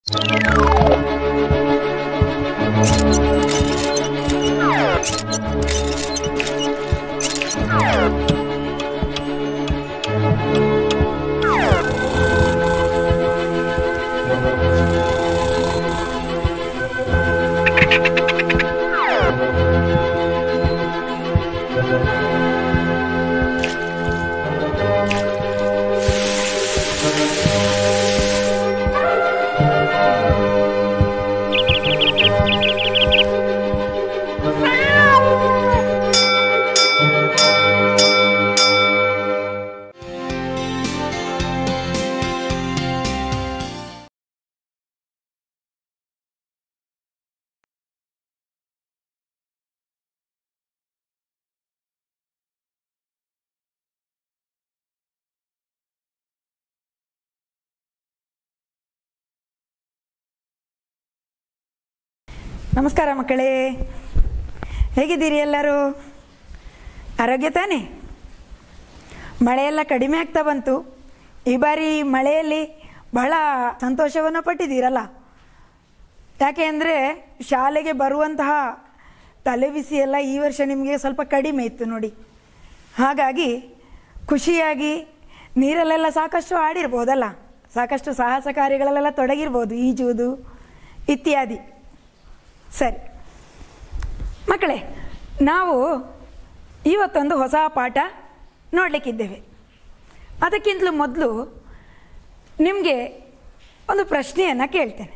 ನಮಸ್ಕಾರ ಮಕ್ಕಳೇ ಹೇಗಿದ್ದೀರಿ ಎಲ್ಲರೂ ಆರೋಗ್ಯ ತಾನೇ ಮಳೆಯೆಲ್ಲ ಕಡಿಮೆ ಆಗ್ತಾ ಬಂತು ಈ ಬಾರಿ ಮಳೆಯಲ್ಲಿ ಬಹಳ ಸಂತೋಷವನ್ನು ಪಟ್ಟಿದ್ದೀರಲ್ಲ ಯಾಕೆ ಅಂದರೆ ಶಾಲೆಗೆ ಬರುವಂತಹ ತಲೆಬಿಸಿ ಎಲ್ಲ ಈ ವರ್ಷ ನಿಮಗೆ ಸ್ವಲ್ಪ ಕಡಿಮೆ ಇತ್ತು ನೋಡಿ ಹಾಗಾಗಿ ಖುಷಿಯಾಗಿ ನೀರಲ್ಲೆಲ್ಲ ಸಾಕಷ್ಟು ಆಡಿರ್ಬೋದಲ್ಲ ಸಾಕಷ್ಟು ಸಾಹಸ ಕಾರ್ಯಗಳಲ್ಲೆಲ್ಲ ತೊಡಗಿರ್ಬೋದು ಈಜುವುದು ಇತ್ಯಾದಿ ಸರಿ ಮಕ್ಕಳೇ ನಾವು ಇವತ್ತೊಂದು ಹೊಸ ಪಾಠ ನೋಡಲಿಕ್ಕಿದ್ದೇವೆ ಅದಕ್ಕಿಂತಲೂ ಮೊದಲು ನಿಮಗೆ ಒಂದು ಪ್ರಶ್ನೆಯನ್ನು ಕೇಳ್ತೇನೆ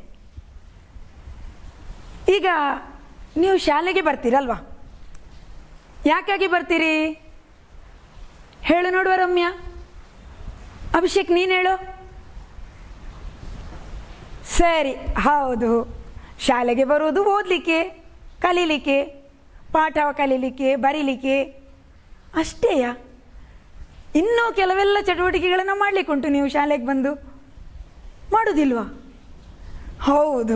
ಈಗ ನೀವು ಶಾಲೆಗೆ ಬರ್ತೀರಲ್ವಾ ಯಾಕಾಗಿ ಬರ್ತೀರಿ ಹೇಳು ನೋಡುವ ರಮ್ಯ ಅಭಿಷೇಕ್ ನೀನು ಹೇಳು ಸರಿ ಹೌದು ಶಾಲೆಗೆ ಬರುವುದು ಓದಲಿಕ್ಕೆ ಕಲೀಲಿಕ್ಕೆ ಪಾಠ ಕಲೀಲಿಕ್ಕೆ ಬರೀಲಿಕ್ಕೆ ಅಷ್ಟೇಯಾ ಇನ್ನೂ ಕೆಲವೆಲ್ಲ ಚಟುವಟಿಕೆಗಳನ್ನು ಮಾಡಲಿಕ್ಕುಂಟು ನೀವು ಶಾಲೆಗೆ ಬಂದು ಮಾಡೋದಿಲ್ವಾ ಹೌದು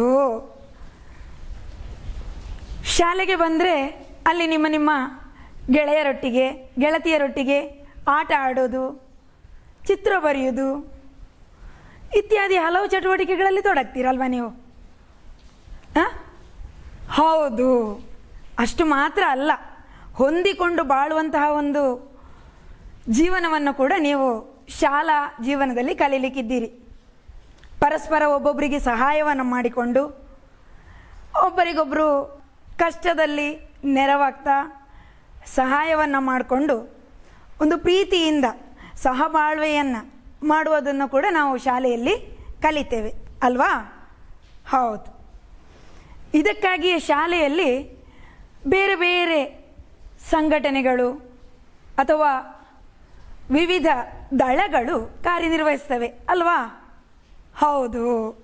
ಶಾಲೆಗೆ ಬಂದರೆ ಅಲ್ಲಿ ನಿಮ್ಮ ನಿಮ್ಮ ಗೆಳೆಯರೊಟ್ಟಿಗೆ ಗೆಳತಿಯರೊಟ್ಟಿಗೆ ಆಟ ಆಡೋದು ಚಿತ್ರ ಬರೆಯೋದು ಇತ್ಯಾದಿ ಹಲವು ಚಟುವಟಿಕೆಗಳಲ್ಲಿ ತೊಡಗ್ತೀರಲ್ವಾ ನೀವು ಆ? ಹೌದು ಅಷ್ಟು ಮಾತ್ರ ಅಲ್ಲ ಹೊಂದಿಕೊಂಡು ಬಾಳುವಂತಹ ಒಂದು ಜೀವನವನ್ನು ಕೂಡ ನೀವು ಶಾಲಾ ಜೀವನದಲ್ಲಿ ಕಲೀಲಿಕ್ಕಿದ್ದೀರಿ ಪರಸ್ಪರ ಒಬ್ಬೊಬ್ಬರಿಗೆ ಸಹಾಯವನ್ನು ಮಾಡಿಕೊಂಡು ಒಬ್ಬರಿಗೊಬ್ಬರು ಕಷ್ಟದಲ್ಲಿ ನೆರವಾಗ್ತಾ ಸಹಾಯವನ್ನು ಮಾಡಿಕೊಂಡು ಒಂದು ಪ್ರೀತಿಯಿಂದ ಸಹಬಾಳ್ವೆಯನ್ನು ಮಾಡುವುದನ್ನು ಕೂಡ ನಾವು ಶಾಲೆಯಲ್ಲಿ ಕಲಿತೇವೆ ಅಲ್ವಾ ಹೌದು ಇದಕ್ಕಾಗಿಯೇ ಶಾಲೆಯಲ್ಲಿ ಬೇರೆ ಬೇರೆ ಸಂಘಟನೆಗಳು ಅಥವಾ ವಿವಿಧ ದಳಗಳು ಕಾರ್ಯನಿರ್ವಹಿಸ್ತವೆ ಅಲ್ವಾ ಹೌದು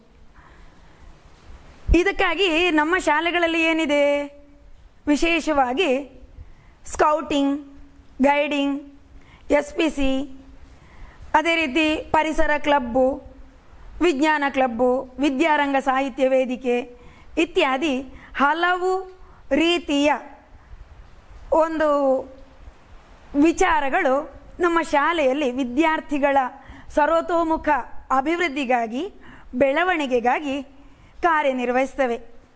ಇದಕ್ಕಾಗಿ ನಮ್ಮ ಶಾಲೆಗಳಲ್ಲಿ ಏನಿದೆ ವಿಶೇಷವಾಗಿ scouting guiding S P C ಅದೇ ರೀತಿ ಪರಿಸರ ಕ್ಲಬ್ಬು ವಿಜ್ಞಾನ ಕ್ಲಬ್ಬು ವಿದ್ಯಾರಂಗ ಸಾಹಿತ್ಯ ವೇದಿಕೆ ಇತ್ಯಾದಿ ಹಲವು ರೀತಿಯ ಒಂದು ವಿಚಾರಗಳು ನಮ್ಮ ಶಾಲೆಯಲ್ಲಿ ವಿದ್ಯಾರ್ಥಿಗಳ ಸರ್ವತೋಮುಖ ಅಭಿವೃದ್ಧಿಗಾಗಿ ಬೆಳವಣಿಗೆಗಾಗಿ ಕಾರ್ಯನಿರ್ವಹಿಸ್ತವೆ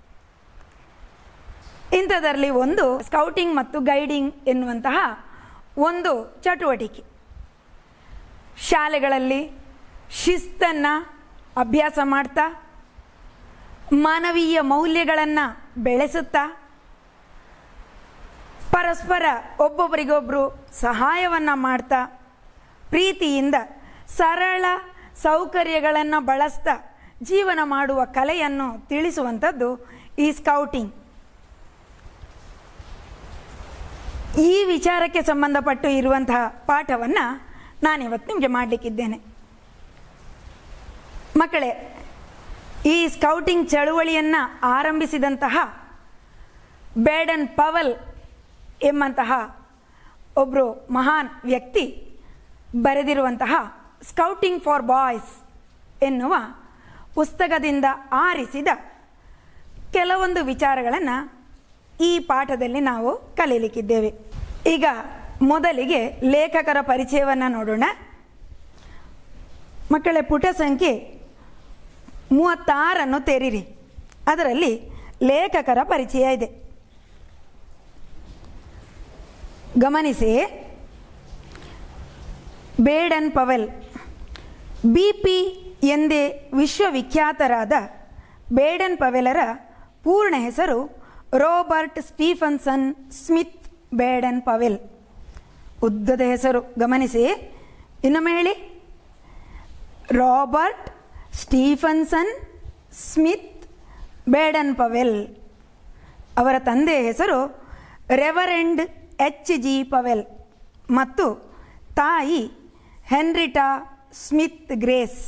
ಇಂಥದರಲ್ಲಿ ಒಂದು ಸ್ಕೌಟಿಂಗ್ ಮತ್ತು ಗೈಡಿಂಗ್ ಎನ್ನುವಂತಹ ಒಂದು ಚಟುವಟಿಕೆ ಶಾಲೆಗಳಲ್ಲಿ ಶಿಸ್ತನ್ನು ಅಭ್ಯಾಸ ಮಾಡ್ತಾ ಮಾನವೀಯ ಮೌಲ್ಯಗಳನ್ನು ಬೆಳೆಸುತ್ತಾ ಪರಸ್ಪರ ಒಬ್ಬೊಬ್ಬರಿಗೊಬ್ಬರು ಸಹಾಯವನ್ನು ಮಾಡ್ತಾ ಪ್ರೀತಿಯಿಂದ ಸರಳ ಸೌಕರ್ಯಗಳನ್ನು ಬಳಸ್ತಾ ಜೀವನ ಮಾಡುವ ಕಲೆಯನ್ನು ತಿಳಿಸುವಂಥದ್ದು ಈ ಸ್ಕೌಟಿಂಗ್ ಈ ವಿಚಾರಕ್ಕೆ ಸಂಬಂಧಪಟ್ಟು ಇರುವಂತಹ ಪಾಠವನ್ನು ನಾನಿವತ್ತು ನಿಮಗೆ ಮಾಡಲಿಕ್ಕಿದ್ದೇನೆ ಮಕ್ಕಳೇ ಈ ಸ್ಕೌಟಿಂಗ್ ಚಳುವಳಿಯನ್ನು ಆರಂಭಿಸಿದಂತಹ ಬೇಡನ್ ಪವಲ್ ಎಂಬಂತಹ ಒಬ್ಬರು ಮಹಾನ್ ವ್ಯಕ್ತಿ ಬರೆದಿರುವಂತಹ ಸ್ಕೌಟಿಂಗ್ ಫಾರ್ ಬಾಯ್ಸ್ ಎನ್ನುವ ಪುಸ್ತಕದಿಂದ ಆರಿಸಿದ ಕೆಲವೊಂದು ವಿಚಾರಗಳನ್ನು ಈ ಪಾಠದಲ್ಲಿ ನಾವು ಕಲೀಲಿಕ್ಕಿದ್ದೇವೆ ಈಗ ಮೊದಲಿಗೆ ಲೇಖಕರ ಪರಿಚಯವನ್ನು ನೋಡೋಣ ಮಕ್ಕಳೇ ಪುಟ ಸಂಖ್ಯೆ ಮೂವತ್ತಾರನ್ನು ತೆರೀರಿ ಅದರಲ್ಲಿ ಲೇಖಕರ ಪರಿಚಯ ಇದೆ ಗಮನಿಸಿ ಬೇಡನ್ ಪವೆಲ್ ಬಿ ಪಿ ಎಂದೇ ವಿಶ್ವವಿಖ್ಯಾತರಾದ ಬೇಡನ್ ಪವೆಲರ ಪೂರ್ಣ ಹೆಸರು Robert Stephenson Smith Baden Powell ಉದ್ದದ ಹೆಸರು ಗಮನಿಸಿ ಇನ್ನೊಮ್ಮೆ ಹೇಳಿ Robert Stephenson Smith Baden Powell ಅವರ ತಂದೆಯ ಹೆಸರು ರೆವರೆಂಡ್ ಎಚ್ ಜಿ ಪವೆಲ್ ಮತ್ತು ತಾಯಿ ಹೆನ್ರಿಟಾ ಸ್ಮಿತ್ ಗ್ರೇಸ್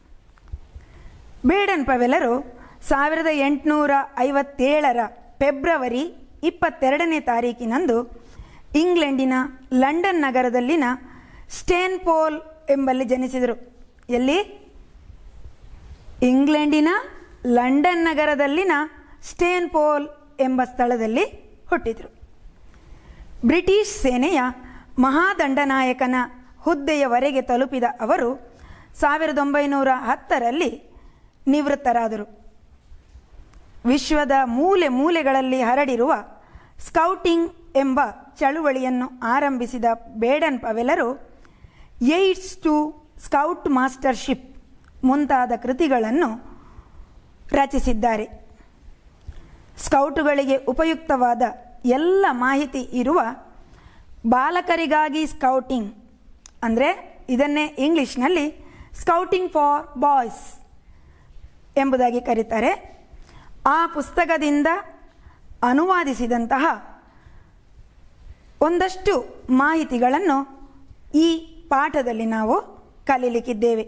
ಬೇಡನ್ ಪವೆಲರು ಸಾವಿರದ ಎಂಟುನೂರ ಐವತ್ತೇಳರ ಫೆಬ್ರವರಿ ಇಪ್ಪತ್ತೆರಡನೇ ತಾರೀಕಿನಂದು ಇಂಗ್ಲೆಂಡಿನ ಲಂಡನ್ ನಗರದಲ್ಲಿನ ಸ್ಟೇನ್ಪೋಲ್ ಎಂಬಲ್ಲಿ ಜನಿಸಿದರು ಎಲ್ಲಿ ಇಂಗ್ಲೆಂಡಿನ ಲಂಡನ್ ನಗರದಲ್ಲಿನ ಸ್ಟೇನ್ಪೋಲ್ ಎಂಬ ಸ್ಥಳದಲ್ಲಿ ಹುಟ್ಟಿದರು ಬ್ರಿಟಿಷ್ ಸೇನೆಯ ಮಹಾದಂಡನಾಯಕನ ಹುದ್ದೆಯವರೆಗೆ ತಲುಪಿದ ಅವರು ಸಾವಿರದ ಒಂಬೈನೂರ ಹತ್ತರಲ್ಲಿ ನಿವೃತ್ತರಾದರು ವಿಶ್ವದ ಮೂಲೆ ಮೂಲೆಗಳಲ್ಲಿ ಹರಡಿರುವ ಸ್ಕೌಟಿಂಗ್ ಎಂಬ ಚಳುವಳಿಯನ್ನು ಆರಂಭಿಸಿದ ಬೇಡನ್ ಪವೆಲರು ಏಟ್ಸ್ ಟು ಸ್ಕೌಟ್ ಮಾಸ್ಟರ್ಶಿಪ್ ಮುಂತಾದ ಕೃತಿಗಳನ್ನು ರಚಿಸಿದ್ದಾರೆ ಸ್ಕೌಟುಗಳಿಗೆ ಉಪಯುಕ್ತವಾದ ಎಲ್ಲ ಮಾಹಿತಿ ಇರುವ ಬಾಲಕರಿಗಾಗಿ ಸ್ಕೌಟಿಂಗ್ ಅಂದರೆ ಇದನ್ನೇ ಇಂಗ್ಲಿಷ್ನಲ್ಲಿ ಸ್ಕೌಟಿಂಗ್ ಫಾರ್ ಬಾಯ್ಸ್ ಎಂಬುದಾಗಿ ಕರೀತಾರೆ ಆ ಪುಸ್ತಕದಿಂದ ಅನುವಾದಿಸಿದಂತಹ ಒಂದಷ್ಟು ಮಾಹಿತಿಗಳನ್ನು ಈ ಪಾಠದಲ್ಲಿ ನಾವು ಕಲೀಲಿಕ್ಕಿದ್ದೇವೆ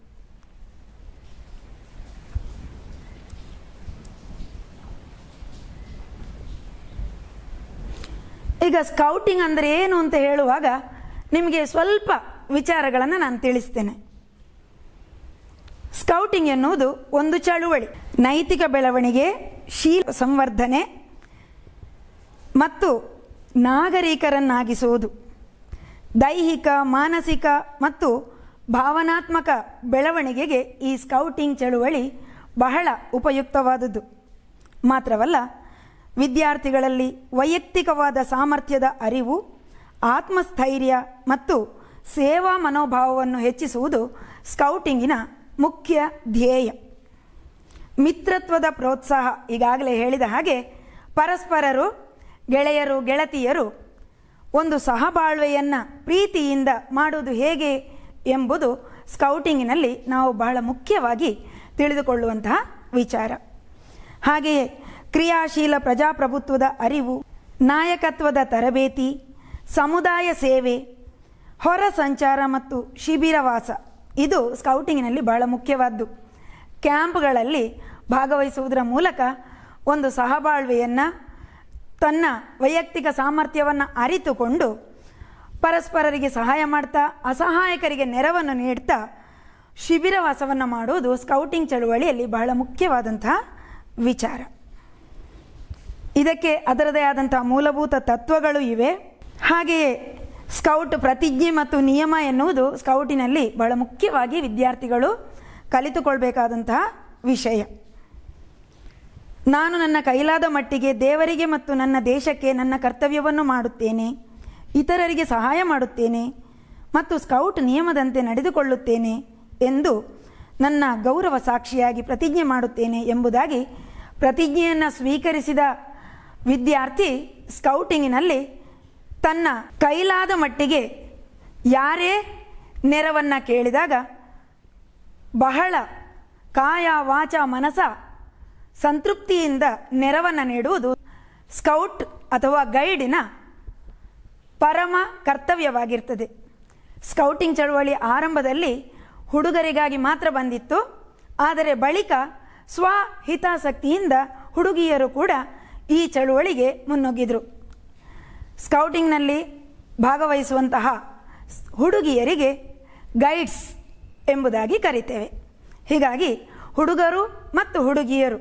ಈಗ ಸ್ಕೌಟಿಂಗ್ ಅಂದರೆ ಏನು ಅಂತ ಹೇಳುವಾಗ ನಿಮಗೆ ಸ್ವಲ್ಪ ವಿಚಾರಗಳನ್ನು ನಾನು ತಿಳಿಸ್ತೇನೆ ಸ್ಕೌಟಿಂಗ್ ಎನ್ನುವುದು ಒಂದು ಚಳುವಳಿ ನೈತಿಕ ಬೆಳವಣಿಗೆ ಶೀಲ ಸಂವರ್ಧನೆ ಮತ್ತು ನಾಗರಿಕರನ್ನಾಗಿಸುವುದು ದೈಹಿಕ ಮಾನಸಿಕ ಮತ್ತು ಭಾವನಾತ್ಮಕ ಬೆಳವಣಿಗೆಗೆ ಈ ಸ್ಕೌಟಿಂಗ್ ಚಳುವಳಿ ಬಹಳ ಉಪಯುಕ್ತವಾದುದು ಮಾತ್ರವಲ್ಲ ವಿದ್ಯಾರ್ಥಿಗಳಲ್ಲಿ ವೈಯಕ್ತಿಕವಾದ ಸಾಮರ್ಥ್ಯದ ಅರಿವು ಆತ್ಮಸ್ಥೈರ್ಯ ಮತ್ತು ಸೇವಾ ಮನೋಭಾವವನ್ನು ಹೆಚ್ಚಿಸುವುದು ಸ್ಕೌಟಿಂಗಿನ ಮುಖ್ಯ ಧ್ಯೇಯ ಮಿತ್ರತ್ವದ ಪ್ರೋತ್ಸಾಹ ಈಗಾಗಲೇ ಹೇಳಿದ ಹಾಗೆ ಪರಸ್ಪರರು ಗೆಳೆಯರು ಗೆಳತಿಯರು ಒಂದು ಸಹಬಾಳ್ವೆಯನ್ನು ಪ್ರೀತಿಯಿಂದ ಮಾಡುವುದು ಹೇಗೆ ಎಂಬುದು ಸ್ಕೌಟಿಂಗಿನಲ್ಲಿ ನಾವು ಬಹಳ ಮುಖ್ಯವಾಗಿ ತಿಳಿದುಕೊಳ್ಳುವಂತಹ ವಿಚಾರ ಹಾಗೆಯೇ ಕ್ರಿಯಾಶೀಲ ಪ್ರಜಾಪ್ರಭುತ್ವದ ಅರಿವು ನಾಯಕತ್ವದ ತರಬೇತಿ ಸಮುದಾಯ ಸೇವೆ ಹೊರ ಸಂಚಾರ ಮತ್ತು ಶಿಬಿರವಾಸ ಇದು ಸ್ಕೌಟಿಂಗಿನಲ್ಲಿ ಬಹಳ ಮುಖ್ಯವಾದ್ದು ಕ್ಯಾಂಪ್ಗಳಲ್ಲಿ ಭಾಗವಹಿಸುವುದರ ಮೂಲಕ ಒಂದು ಸಹಬಾಳ್ವೆಯನ್ನು ತನ್ನ ವೈಯಕ್ತಿಕ ಸಾಮರ್ಥ್ಯವನ್ನು ಅರಿತುಕೊಂಡು ಪರಸ್ಪರರಿಗೆ ಸಹಾಯ ಮಾಡ್ತಾ ಅಸಹಾಯಕರಿಗೆ ನೆರವನ್ನು ನೀಡ್ತಾ ಶಿಬಿರವಾಸವನ್ನು ಮಾಡುವುದು ಸ್ಕೌಟಿಂಗ್ ಚಳುವಳಿಯಲ್ಲಿ ಬಹಳ ಮುಖ್ಯವಾದಂತಹ ವಿಚಾರ ಇದಕ್ಕೆ ಅದರದೇ ಆದಂತಹ ಮೂಲಭೂತ ತತ್ವಗಳು ಇವೆ ಹಾಗೆಯೇ ಸ್ಕೌಟ್ ಪ್ರತಿಜ್ಞೆ ಮತ್ತು ನಿಯಮ ಎನ್ನುವುದು ಸ್ಕೌಟಿನಲ್ಲಿ ಬಹಳ ಮುಖ್ಯವಾಗಿ ವಿದ್ಯಾರ್ಥಿಗಳು ಕಲಿತುಕೊಳ್ಬೇಕಾದಂತಹ ವಿಷಯ ನಾನು ನನ್ನ ಕೈಲಾದ ಮಟ್ಟಿಗೆ ದೇವರಿಗೆ ಮತ್ತು ನನ್ನ ದೇಶಕ್ಕೆ ನನ್ನ ಕರ್ತವ್ಯವನ್ನು ಮಾಡುತ್ತೇನೆ ಇತರರಿಗೆ ಸಹಾಯ ಮಾಡುತ್ತೇನೆ ಮತ್ತು ಸ್ಕೌಟ್ ನಿಯಮದಂತೆ ನಡೆದುಕೊಳ್ಳುತ್ತೇನೆ ಎಂದು ನನ್ನ ಗೌರವ ಸಾಕ್ಷಿಯಾಗಿ ಪ್ರತಿಜ್ಞೆ ಮಾಡುತ್ತೇನೆ ಎಂಬುದಾಗಿ ಪ್ರತಿಜ್ಞೆಯನ್ನು ಸ್ವೀಕರಿಸಿದ ವಿದ್ಯಾರ್ಥಿ ಸ್ಕೌಟಿಂಗಿನಲ್ಲಿ ತನ್ನ ಕೈಲಾದ ಮಟ್ಟಿಗೆ ಯಾರೇ ನೆರವನ್ನು ಕೇಳಿದಾಗ ಬಹಳ ಕಾಯ ವಾಚ ಮನಸ ಸಂತೃಪ್ತಿಯಿಂದ ನೆರವನ್ನು ನೀಡುವುದು ಸ್ಕೌಟ್ ಅಥವಾ ಗೈಡಿನ ಪರಮ ಕರ್ತವ್ಯವಾಗಿರ್ತದೆ ಸ್ಕೌಟಿಂಗ್ ಚಳವಳಿ ಆರಂಭದಲ್ಲಿ ಹುಡುಗರಿಗಾಗಿ ಮಾತ್ರ ಬಂದಿತ್ತು ಆದರೆ ಬಳಿಕ ಸ್ವಹಿತಾಸಕ್ತಿಯಿಂದ ಹುಡುಗಿಯರು ಕೂಡ ಈ ಚಳುವಳಿಗೆ ಮುನ್ನುಗ್ಗಿದ್ರು ಸ್ಕೌಟಿಂಗ್ನಲ್ಲಿ ಭಾಗವಹಿಸುವಂತಹ ಹುಡುಗಿಯರಿಗೆ ಗೈಡ್ಸ್ ಎಂಬುದಾಗಿ ಕರಿತೇವೆ ಹೀಗಾಗಿ ಹುಡುಗರು ಮತ್ತು ಹುಡುಗಿಯರು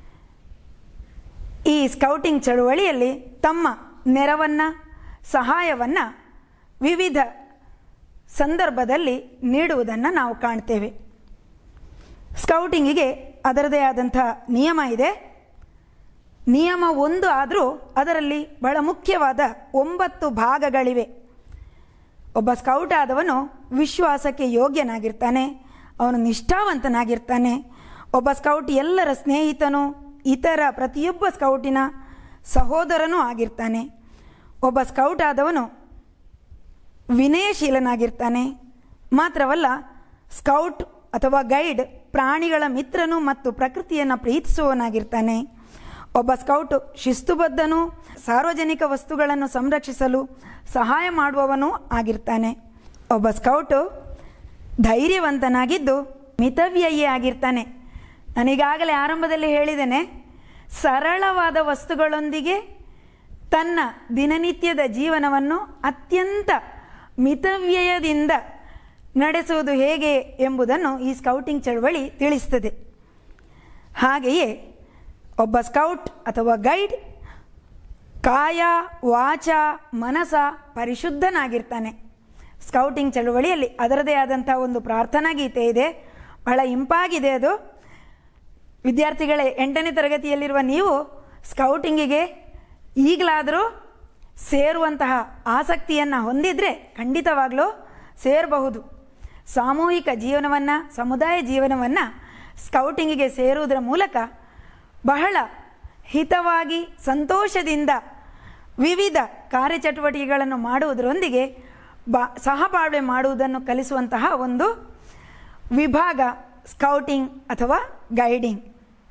ಈ ಸ್ಕೌಟಿಂಗ್ ಚಳುವಳಿಯಲ್ಲಿ ತಮ್ಮ ನೆರವನ್ನು ಸಹಾಯವನ್ನು ವಿವಿಧ ಸಂದರ್ಭದಲ್ಲಿ ನೀಡುವುದನ್ನು ನಾವು ಕಾಣ್ತೇವೆ ಸ್ಕೌಟಿಂಗಿಗೆ ಅದರದೇ ಆದಂಥ ನಿಯಮ ಇದೆ ನಿಯಮ ಒಂದು ಆದರೂ ಅದರಲ್ಲಿ ಬಹಳ ಮುಖ್ಯವಾದ ಒಂಬತ್ತು ಭಾಗಗಳಿವೆ ಒಬ್ಬ ಸ್ಕೌಟ್ ಆದವನು ವಿಶ್ವಾಸಕ್ಕೆ ಯೋಗ್ಯನಾಗಿರ್ತಾನೆ ಅವನು ನಿಷ್ಠಾವಂತನಾಗಿರ್ತಾನೆ ಒಬ್ಬ ಸ್ಕೌಟ್ ಎಲ್ಲರ ಸ್ನೇಹಿತನು ಇತರ ಪ್ರತಿಯೊಬ್ಬ ಸ್ಕೌಟಿನ ಸಹೋದರನೂ ಆಗಿರ್ತಾನೆ ಒಬ್ಬ ಸ್ಕೌಟ್ ಆದವನು ವಿನಯಶೀಲನಾಗಿರ್ತಾನೆ ಮಾತ್ರವಲ್ಲ ಸ್ಕೌಟ್ ಅಥವಾ ಗೈಡ್ ಪ್ರಾಣಿಗಳ ಮಿತ್ರನು ಮತ್ತು ಪ್ರಕೃತಿಯನ್ನು ಪ್ರೀತಿಸುವವನಾಗಿರ್ತಾನೆ ಒಬ್ಬ ಸ್ಕೌಟ್ ಶಿಸ್ತುಬದ್ಧನು ಸಾರ್ವಜನಿಕ ವಸ್ತುಗಳನ್ನು ಸಂರಕ್ಷಿಸಲು ಸಹಾಯ ಮಾಡುವವನೂ ಆಗಿರ್ತಾನೆ ಒಬ್ಬ ಸ್ಕೌಟು ಧೈರ್ಯವಂತನಾಗಿದ್ದು ಮಿತವ್ಯಯಿ ಆಗಿರ್ತಾನೆ ನಾನೀಗಾಗಲೇ ಆರಂಭದಲ್ಲಿ ಹೇಳಿದ್ದೇನೆ ಸರಳವಾದ ವಸ್ತುಗಳೊಂದಿಗೆ ತನ್ನ ದಿನನಿತ್ಯದ ಜೀವನವನ್ನು ಅತ್ಯಂತ ಮಿತವ್ಯಯದಿಂದ ನಡೆಸುವುದು ಹೇಗೆ ಎಂಬುದನ್ನು ಈ ಸ್ಕೌಟಿಂಗ್ ಚಳವಳಿ ತಿಳಿಸ್ತದೆ ಹಾಗೆಯೇ ಒಬ್ಬ ಸ್ಕೌಟ್ ಅಥವಾ ಗೈಡ್ ಕಾಯ ವಾಚ ಮನಸ ಪರಿಶುದ್ಧನಾಗಿರ್ತಾನೆ ಸ್ಕೌಟಿಂಗ್ ಚಳುವಳಿಯಲ್ಲಿ ಅದರದೇ ಆದಂಥ ಒಂದು ಪ್ರಾರ್ಥನಾ ಗೀತೆ ಇದೆ ಬಹಳ ಇಂಪಾಗಿದೆ ಅದು ವಿದ್ಯಾರ್ಥಿಗಳೇ ಎಂಟನೇ ತರಗತಿಯಲ್ಲಿರುವ ನೀವು ಸ್ಕೌಟಿಂಗಿಗೆ ಈಗಲಾದರೂ ಸೇರುವಂತಹ ಆಸಕ್ತಿಯನ್ನು ಹೊಂದಿದರೆ ಖಂಡಿತವಾಗಲೂ ಸೇರಬಹುದು ಸಾಮೂಹಿಕ ಜೀವನವನ್ನು ಸಮುದಾಯ ಜೀವನವನ್ನು ಸ್ಕೌಟಿಂಗಿಗೆ ಸೇರುವುದರ ಮೂಲಕ ಬಹಳ ಹಿತವಾಗಿ ಸಂತೋಷದಿಂದ ವಿವಿಧ ಕಾರ್ಯಚಟುವಟಿಕೆಗಳನ್ನು ಮಾಡುವುದರೊಂದಿಗೆ ಬಾ ಸಹಬಾಳ್ವೆ ಮಾಡುವುದನ್ನು ಕಲಿಸುವಂತಹ ಒಂದು ವಿಭಾಗ ಸ್ಕೌಟಿಂಗ್ ಅಥವಾ ಗೈಡಿಂಗ್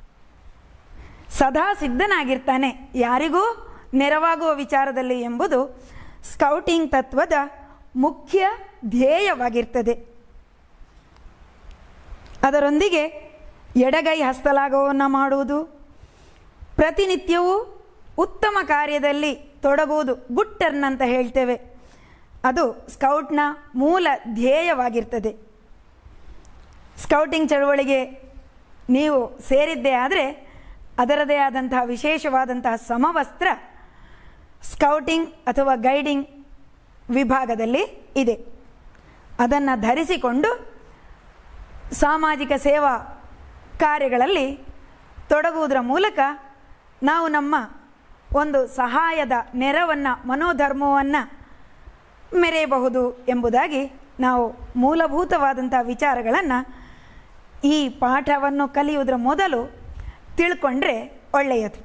ಸದಾ ಸಿದ್ಧನಾಗಿರ್ತಾನೆ ಯಾರಿಗೂ ನೆರವಾಗುವ ವಿಚಾರದಲ್ಲಿ ಎಂಬುದು ಸ್ಕೌಟಿಂಗ್ ತತ್ವದ ಮುಖ್ಯ ಧ್ಯೇಯವಾಗಿರ್ತದೆ ಅದರೊಂದಿಗೆ ಎಡಗೈ ಹಸ್ತಲಾಘವವನ್ನು ಮಾಡುವುದು ಪ್ರತಿನಿತ್ಯವೂ ಉತ್ತಮ ಕಾರ್ಯದಲ್ಲಿ ತೊಡಗುವುದು ಗುಡ್ ಟರ್ನ್ ಅಂತ ಹೇಳ್ತೇವೆ ಅದು ಸ್ಕೌಟ್ನ ಮೂಲ ಧ್ಯೇಯವಾಗಿರ್ತದೆ ಸ್ಕೌಟಿಂಗ್ ಚಳವಳಿಗೆ ನೀವು ಸೇರಿದ್ದೇ ಆದರೆ ಅದರದೇ ಆದಂತಹ ವಿಶೇಷವಾದಂತಹ ಸಮವಸ್ತ್ರ ಸ್ಕೌಟಿಂಗ್ ಅಥವಾ ಗೈಡಿಂಗ್ ವಿಭಾಗದಲ್ಲಿ ಇದೆ ಅದನ್ನು ಧರಿಸಿಕೊಂಡು ಸಾಮಾಜಿಕ ಸೇವಾ ಕಾರ್ಯಗಳಲ್ಲಿ ತೊಡಗುವುದರ ಮೂಲಕ ನಾವು ನಮ್ಮ ಒಂದು ಸಹಾಯದ ನೆರವನ್ನು ಮನೋಧರ್ಮವನ್ನು ಮೆರೆಯಬಹುದು ಎಂಬುದಾಗಿ ನಾವು ಮೂಲಭೂತವಾದಂಥ ವಿಚಾರಗಳನ್ನು ಈ ಪಾಠವನ್ನು ಕಲಿಯುವುದರ ಮೊದಲು ತಿಳ್ಕೊಂಡ್ರೆ ಒಳ್ಳೆಯದು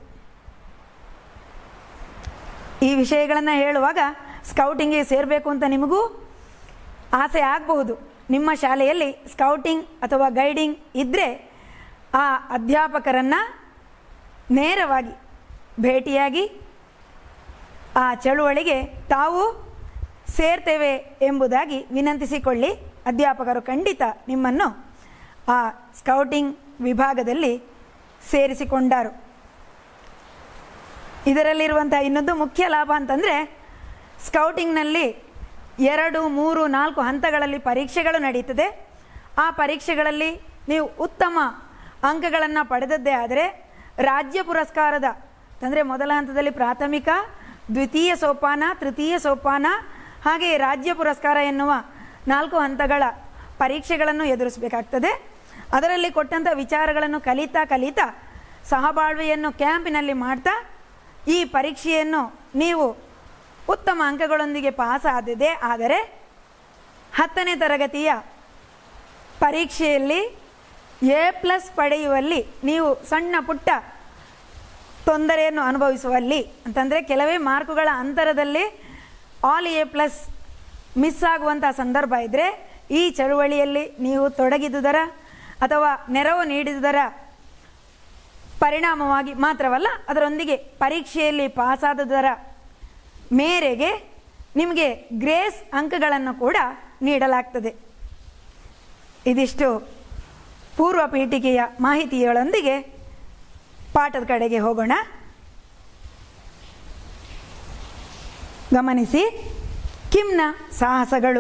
ಈ ವಿಷಯಗಳನ್ನು ಹೇಳುವಾಗ ಸ್ಕೌಟಿಂಗಿಗೆ ಸೇರಬೇಕು ಅಂತ ನಿಮಗೂ ಆಸೆ ಆಗಬಹುದು ನಿಮ್ಮ ಶಾಲೆಯಲ್ಲಿ ಸ್ಕೌಟಿಂಗ್ ಅಥವಾ ಗೈಡಿಂಗ್ ಇದ್ದರೆ ಆ ಅಧ್ಯಾಪಕರನ್ನು ನೇರವಾಗಿ ಭೇಟಿಯಾಗಿ ಆ ಚಳುವಳಿಗೆ ತಾವು ಸೇರ್ತೇವೆ ಎಂಬುದಾಗಿ ವಿನಂತಿಸಿಕೊಳ್ಳಿ ಅಧ್ಯಾಪಕರು ಖಂಡಿತ ನಿಮ್ಮನ್ನು ಆ ಸ್ಕೌಟಿಂಗ್ ವಿಭಾಗದಲ್ಲಿ ಸೇರಿಸಿಕೊಂಡರು ಇದರಲ್ಲಿರುವಂಥ ಇನ್ನೊಂದು ಮುಖ್ಯ ಲಾಭ ಅಂತಂದರೆ ಸ್ಕೌಟಿಂಗ್ನಲ್ಲಿ ಎರಡು ಮೂರು ನಾಲ್ಕು ಹಂತಗಳಲ್ಲಿ ಪರೀಕ್ಷೆಗಳು ನಡೀತದೆ ಆ ಪರೀಕ್ಷೆಗಳಲ್ಲಿ ನೀವು ಉತ್ತಮ ಅಂಕಗಳನ್ನು ಪಡೆದದ್ದೇ ಆದರೆ ರಾಜ್ಯ ಪುರಸ್ಕಾರದ ಅಂದರೆ ಮೊದಲ ಹಂತದಲ್ಲಿ ಪ್ರಾಥಮಿಕ ದ್ವಿತೀಯ ಸೋಪಾನ ತೃತೀಯ ಸೋಪಾನ ಹಾಗೆ ರಾಜ್ಯ ಪುರಸ್ಕಾರ ಎನ್ನುವ ನಾಲ್ಕು ಹಂತಗಳ ಪರೀಕ್ಷೆಗಳನ್ನು ಎದುರಿಸಬೇಕಾಗ್ತದೆ ಅದರಲ್ಲಿ ಕೊಟ್ಟಂಥ ವಿಚಾರಗಳನ್ನು ಕಲಿತಾ ಕಲಿತಾ ಸಹಬಾಳ್ವೆಯನ್ನು ಕ್ಯಾಂಪಿನಲ್ಲಿ ಮಾಡ್ತಾ ಈ ಪರೀಕ್ಷೆಯನ್ನು ನೀವು ಉತ್ತಮ ಅಂಕಗಳೊಂದಿಗೆ ಪಾಸ್ ಆದದೇ ಆದರೆ ಹತ್ತನೇ ತರಗತಿಯ ಪರೀಕ್ಷೆಯಲ್ಲಿ ಎ ಪ್ಲಸ್ ಪಡೆಯುವಲ್ಲಿ ನೀವು ಸಣ್ಣ ಪುಟ್ಟ ತೊಂದರೆಯನ್ನು ಅನುಭವಿಸುವಲ್ಲಿ ಅಂತಂದರೆ ಕೆಲವೇ ಮಾರ್ಕುಗಳ ಅಂತರದಲ್ಲಿ ಆಲ್ ಎ ಪ್ಲಸ್ ಮಿಸ್ ಆಗುವಂಥ ಸಂದರ್ಭ ಇದ್ದರೆ ಈ ಚಳುವಳಿಯಲ್ಲಿ ನೀವು ತೊಡಗಿದುದರ ಅಥವಾ ನೆರವು ನೀಡಿದುದರ ಪರಿಣಾಮವಾಗಿ ಮಾತ್ರವಲ್ಲ ಅದರೊಂದಿಗೆ ಪರೀಕ್ಷೆಯಲ್ಲಿ ಪಾಸಾದುದರ ಮೇರೆಗೆ ನಿಮಗೆ ಗ್ರೇಸ್ ಅಂಕಗಳನ್ನು ಕೂಡ ನೀಡಲಾಗ್ತದೆ ಇದಿಷ್ಟು ಪೂರ್ವ ಪೀಠಿಕೆಯ ಮಾಹಿತಿಗಳೊಂದಿಗೆ ಪಾಠದ ಕಡೆಗೆ ಹೋಗೋಣ ಗಮನಿಸಿ ಕಿಮ್ನ ಸಾಹಸಗಳು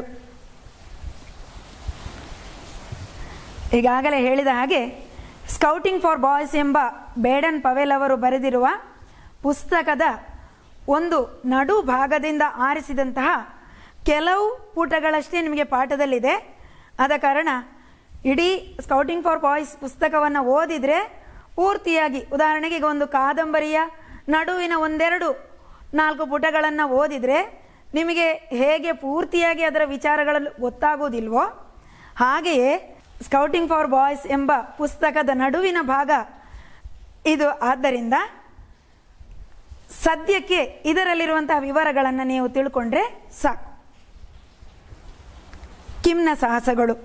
ಈಗಾಗಲೇ ಹೇಳಿದ ಹಾಗೆ ಸ್ಕೌಟಿಂಗ್ ಫಾರ್ ಬಾಯ್ಸ್ ಎಂಬ ಬೇಡನ್ ಪವೆಲ್ ಅವರು ಬರೆದಿರುವ ಪುಸ್ತಕದ ಒಂದು ನಡು ಭಾಗದಿಂದ ಆರಿಸಿದಂತಹ ಕೆಲವು ಪುಟಗಳಷ್ಟೇ ನಿಮಗೆ ಪಾಠದಲ್ಲಿದೆ ಆದ ಕಾರಣ ಇಡೀ ಸ್ಕೌಟಿಂಗ್ ಫಾರ್ ಬಾಯ್ಸ್ ಪುಸ್ತಕವನ್ನು ಓದಿದರೆ ಪೂರ್ತಿಯಾಗಿ ಉದಾಹರಣೆಗೆ ಈಗ ಒಂದು ಕಾದಂಬರಿಯ ನಡುವಿನ ಒಂದೆರಡು ನಾಲ್ಕು ಪುಟಗಳನ್ನು ಓದಿದರೆ ನಿಮಗೆ ಹೇಗೆ ಪೂರ್ತಿಯಾಗಿ ಅದರ ವಿಚಾರಗಳು ಗೊತ್ತಾಗೋದಿಲ್ವೋ ಹಾಗೆಯೇ ಸ್ಕೌಟಿಂಗ್ ಫಾರ್ ಬಾಯ್ಸ್ ಎಂಬ ಪುಸ್ತಕದ ನಡುವಿನ ಭಾಗ ಇದು ಆದ್ದರಿಂದ ಸದ್ಯಕ್ಕೆ ಇದರಲ್ಲಿರುವಂತಹ ವಿವರಗಳನ್ನು ನೀವು ತಿಳ್ಕೊಂಡ್ರೆ ಸಾಕು ಕಿಮ್ನ ಸಾಹಸಗಳು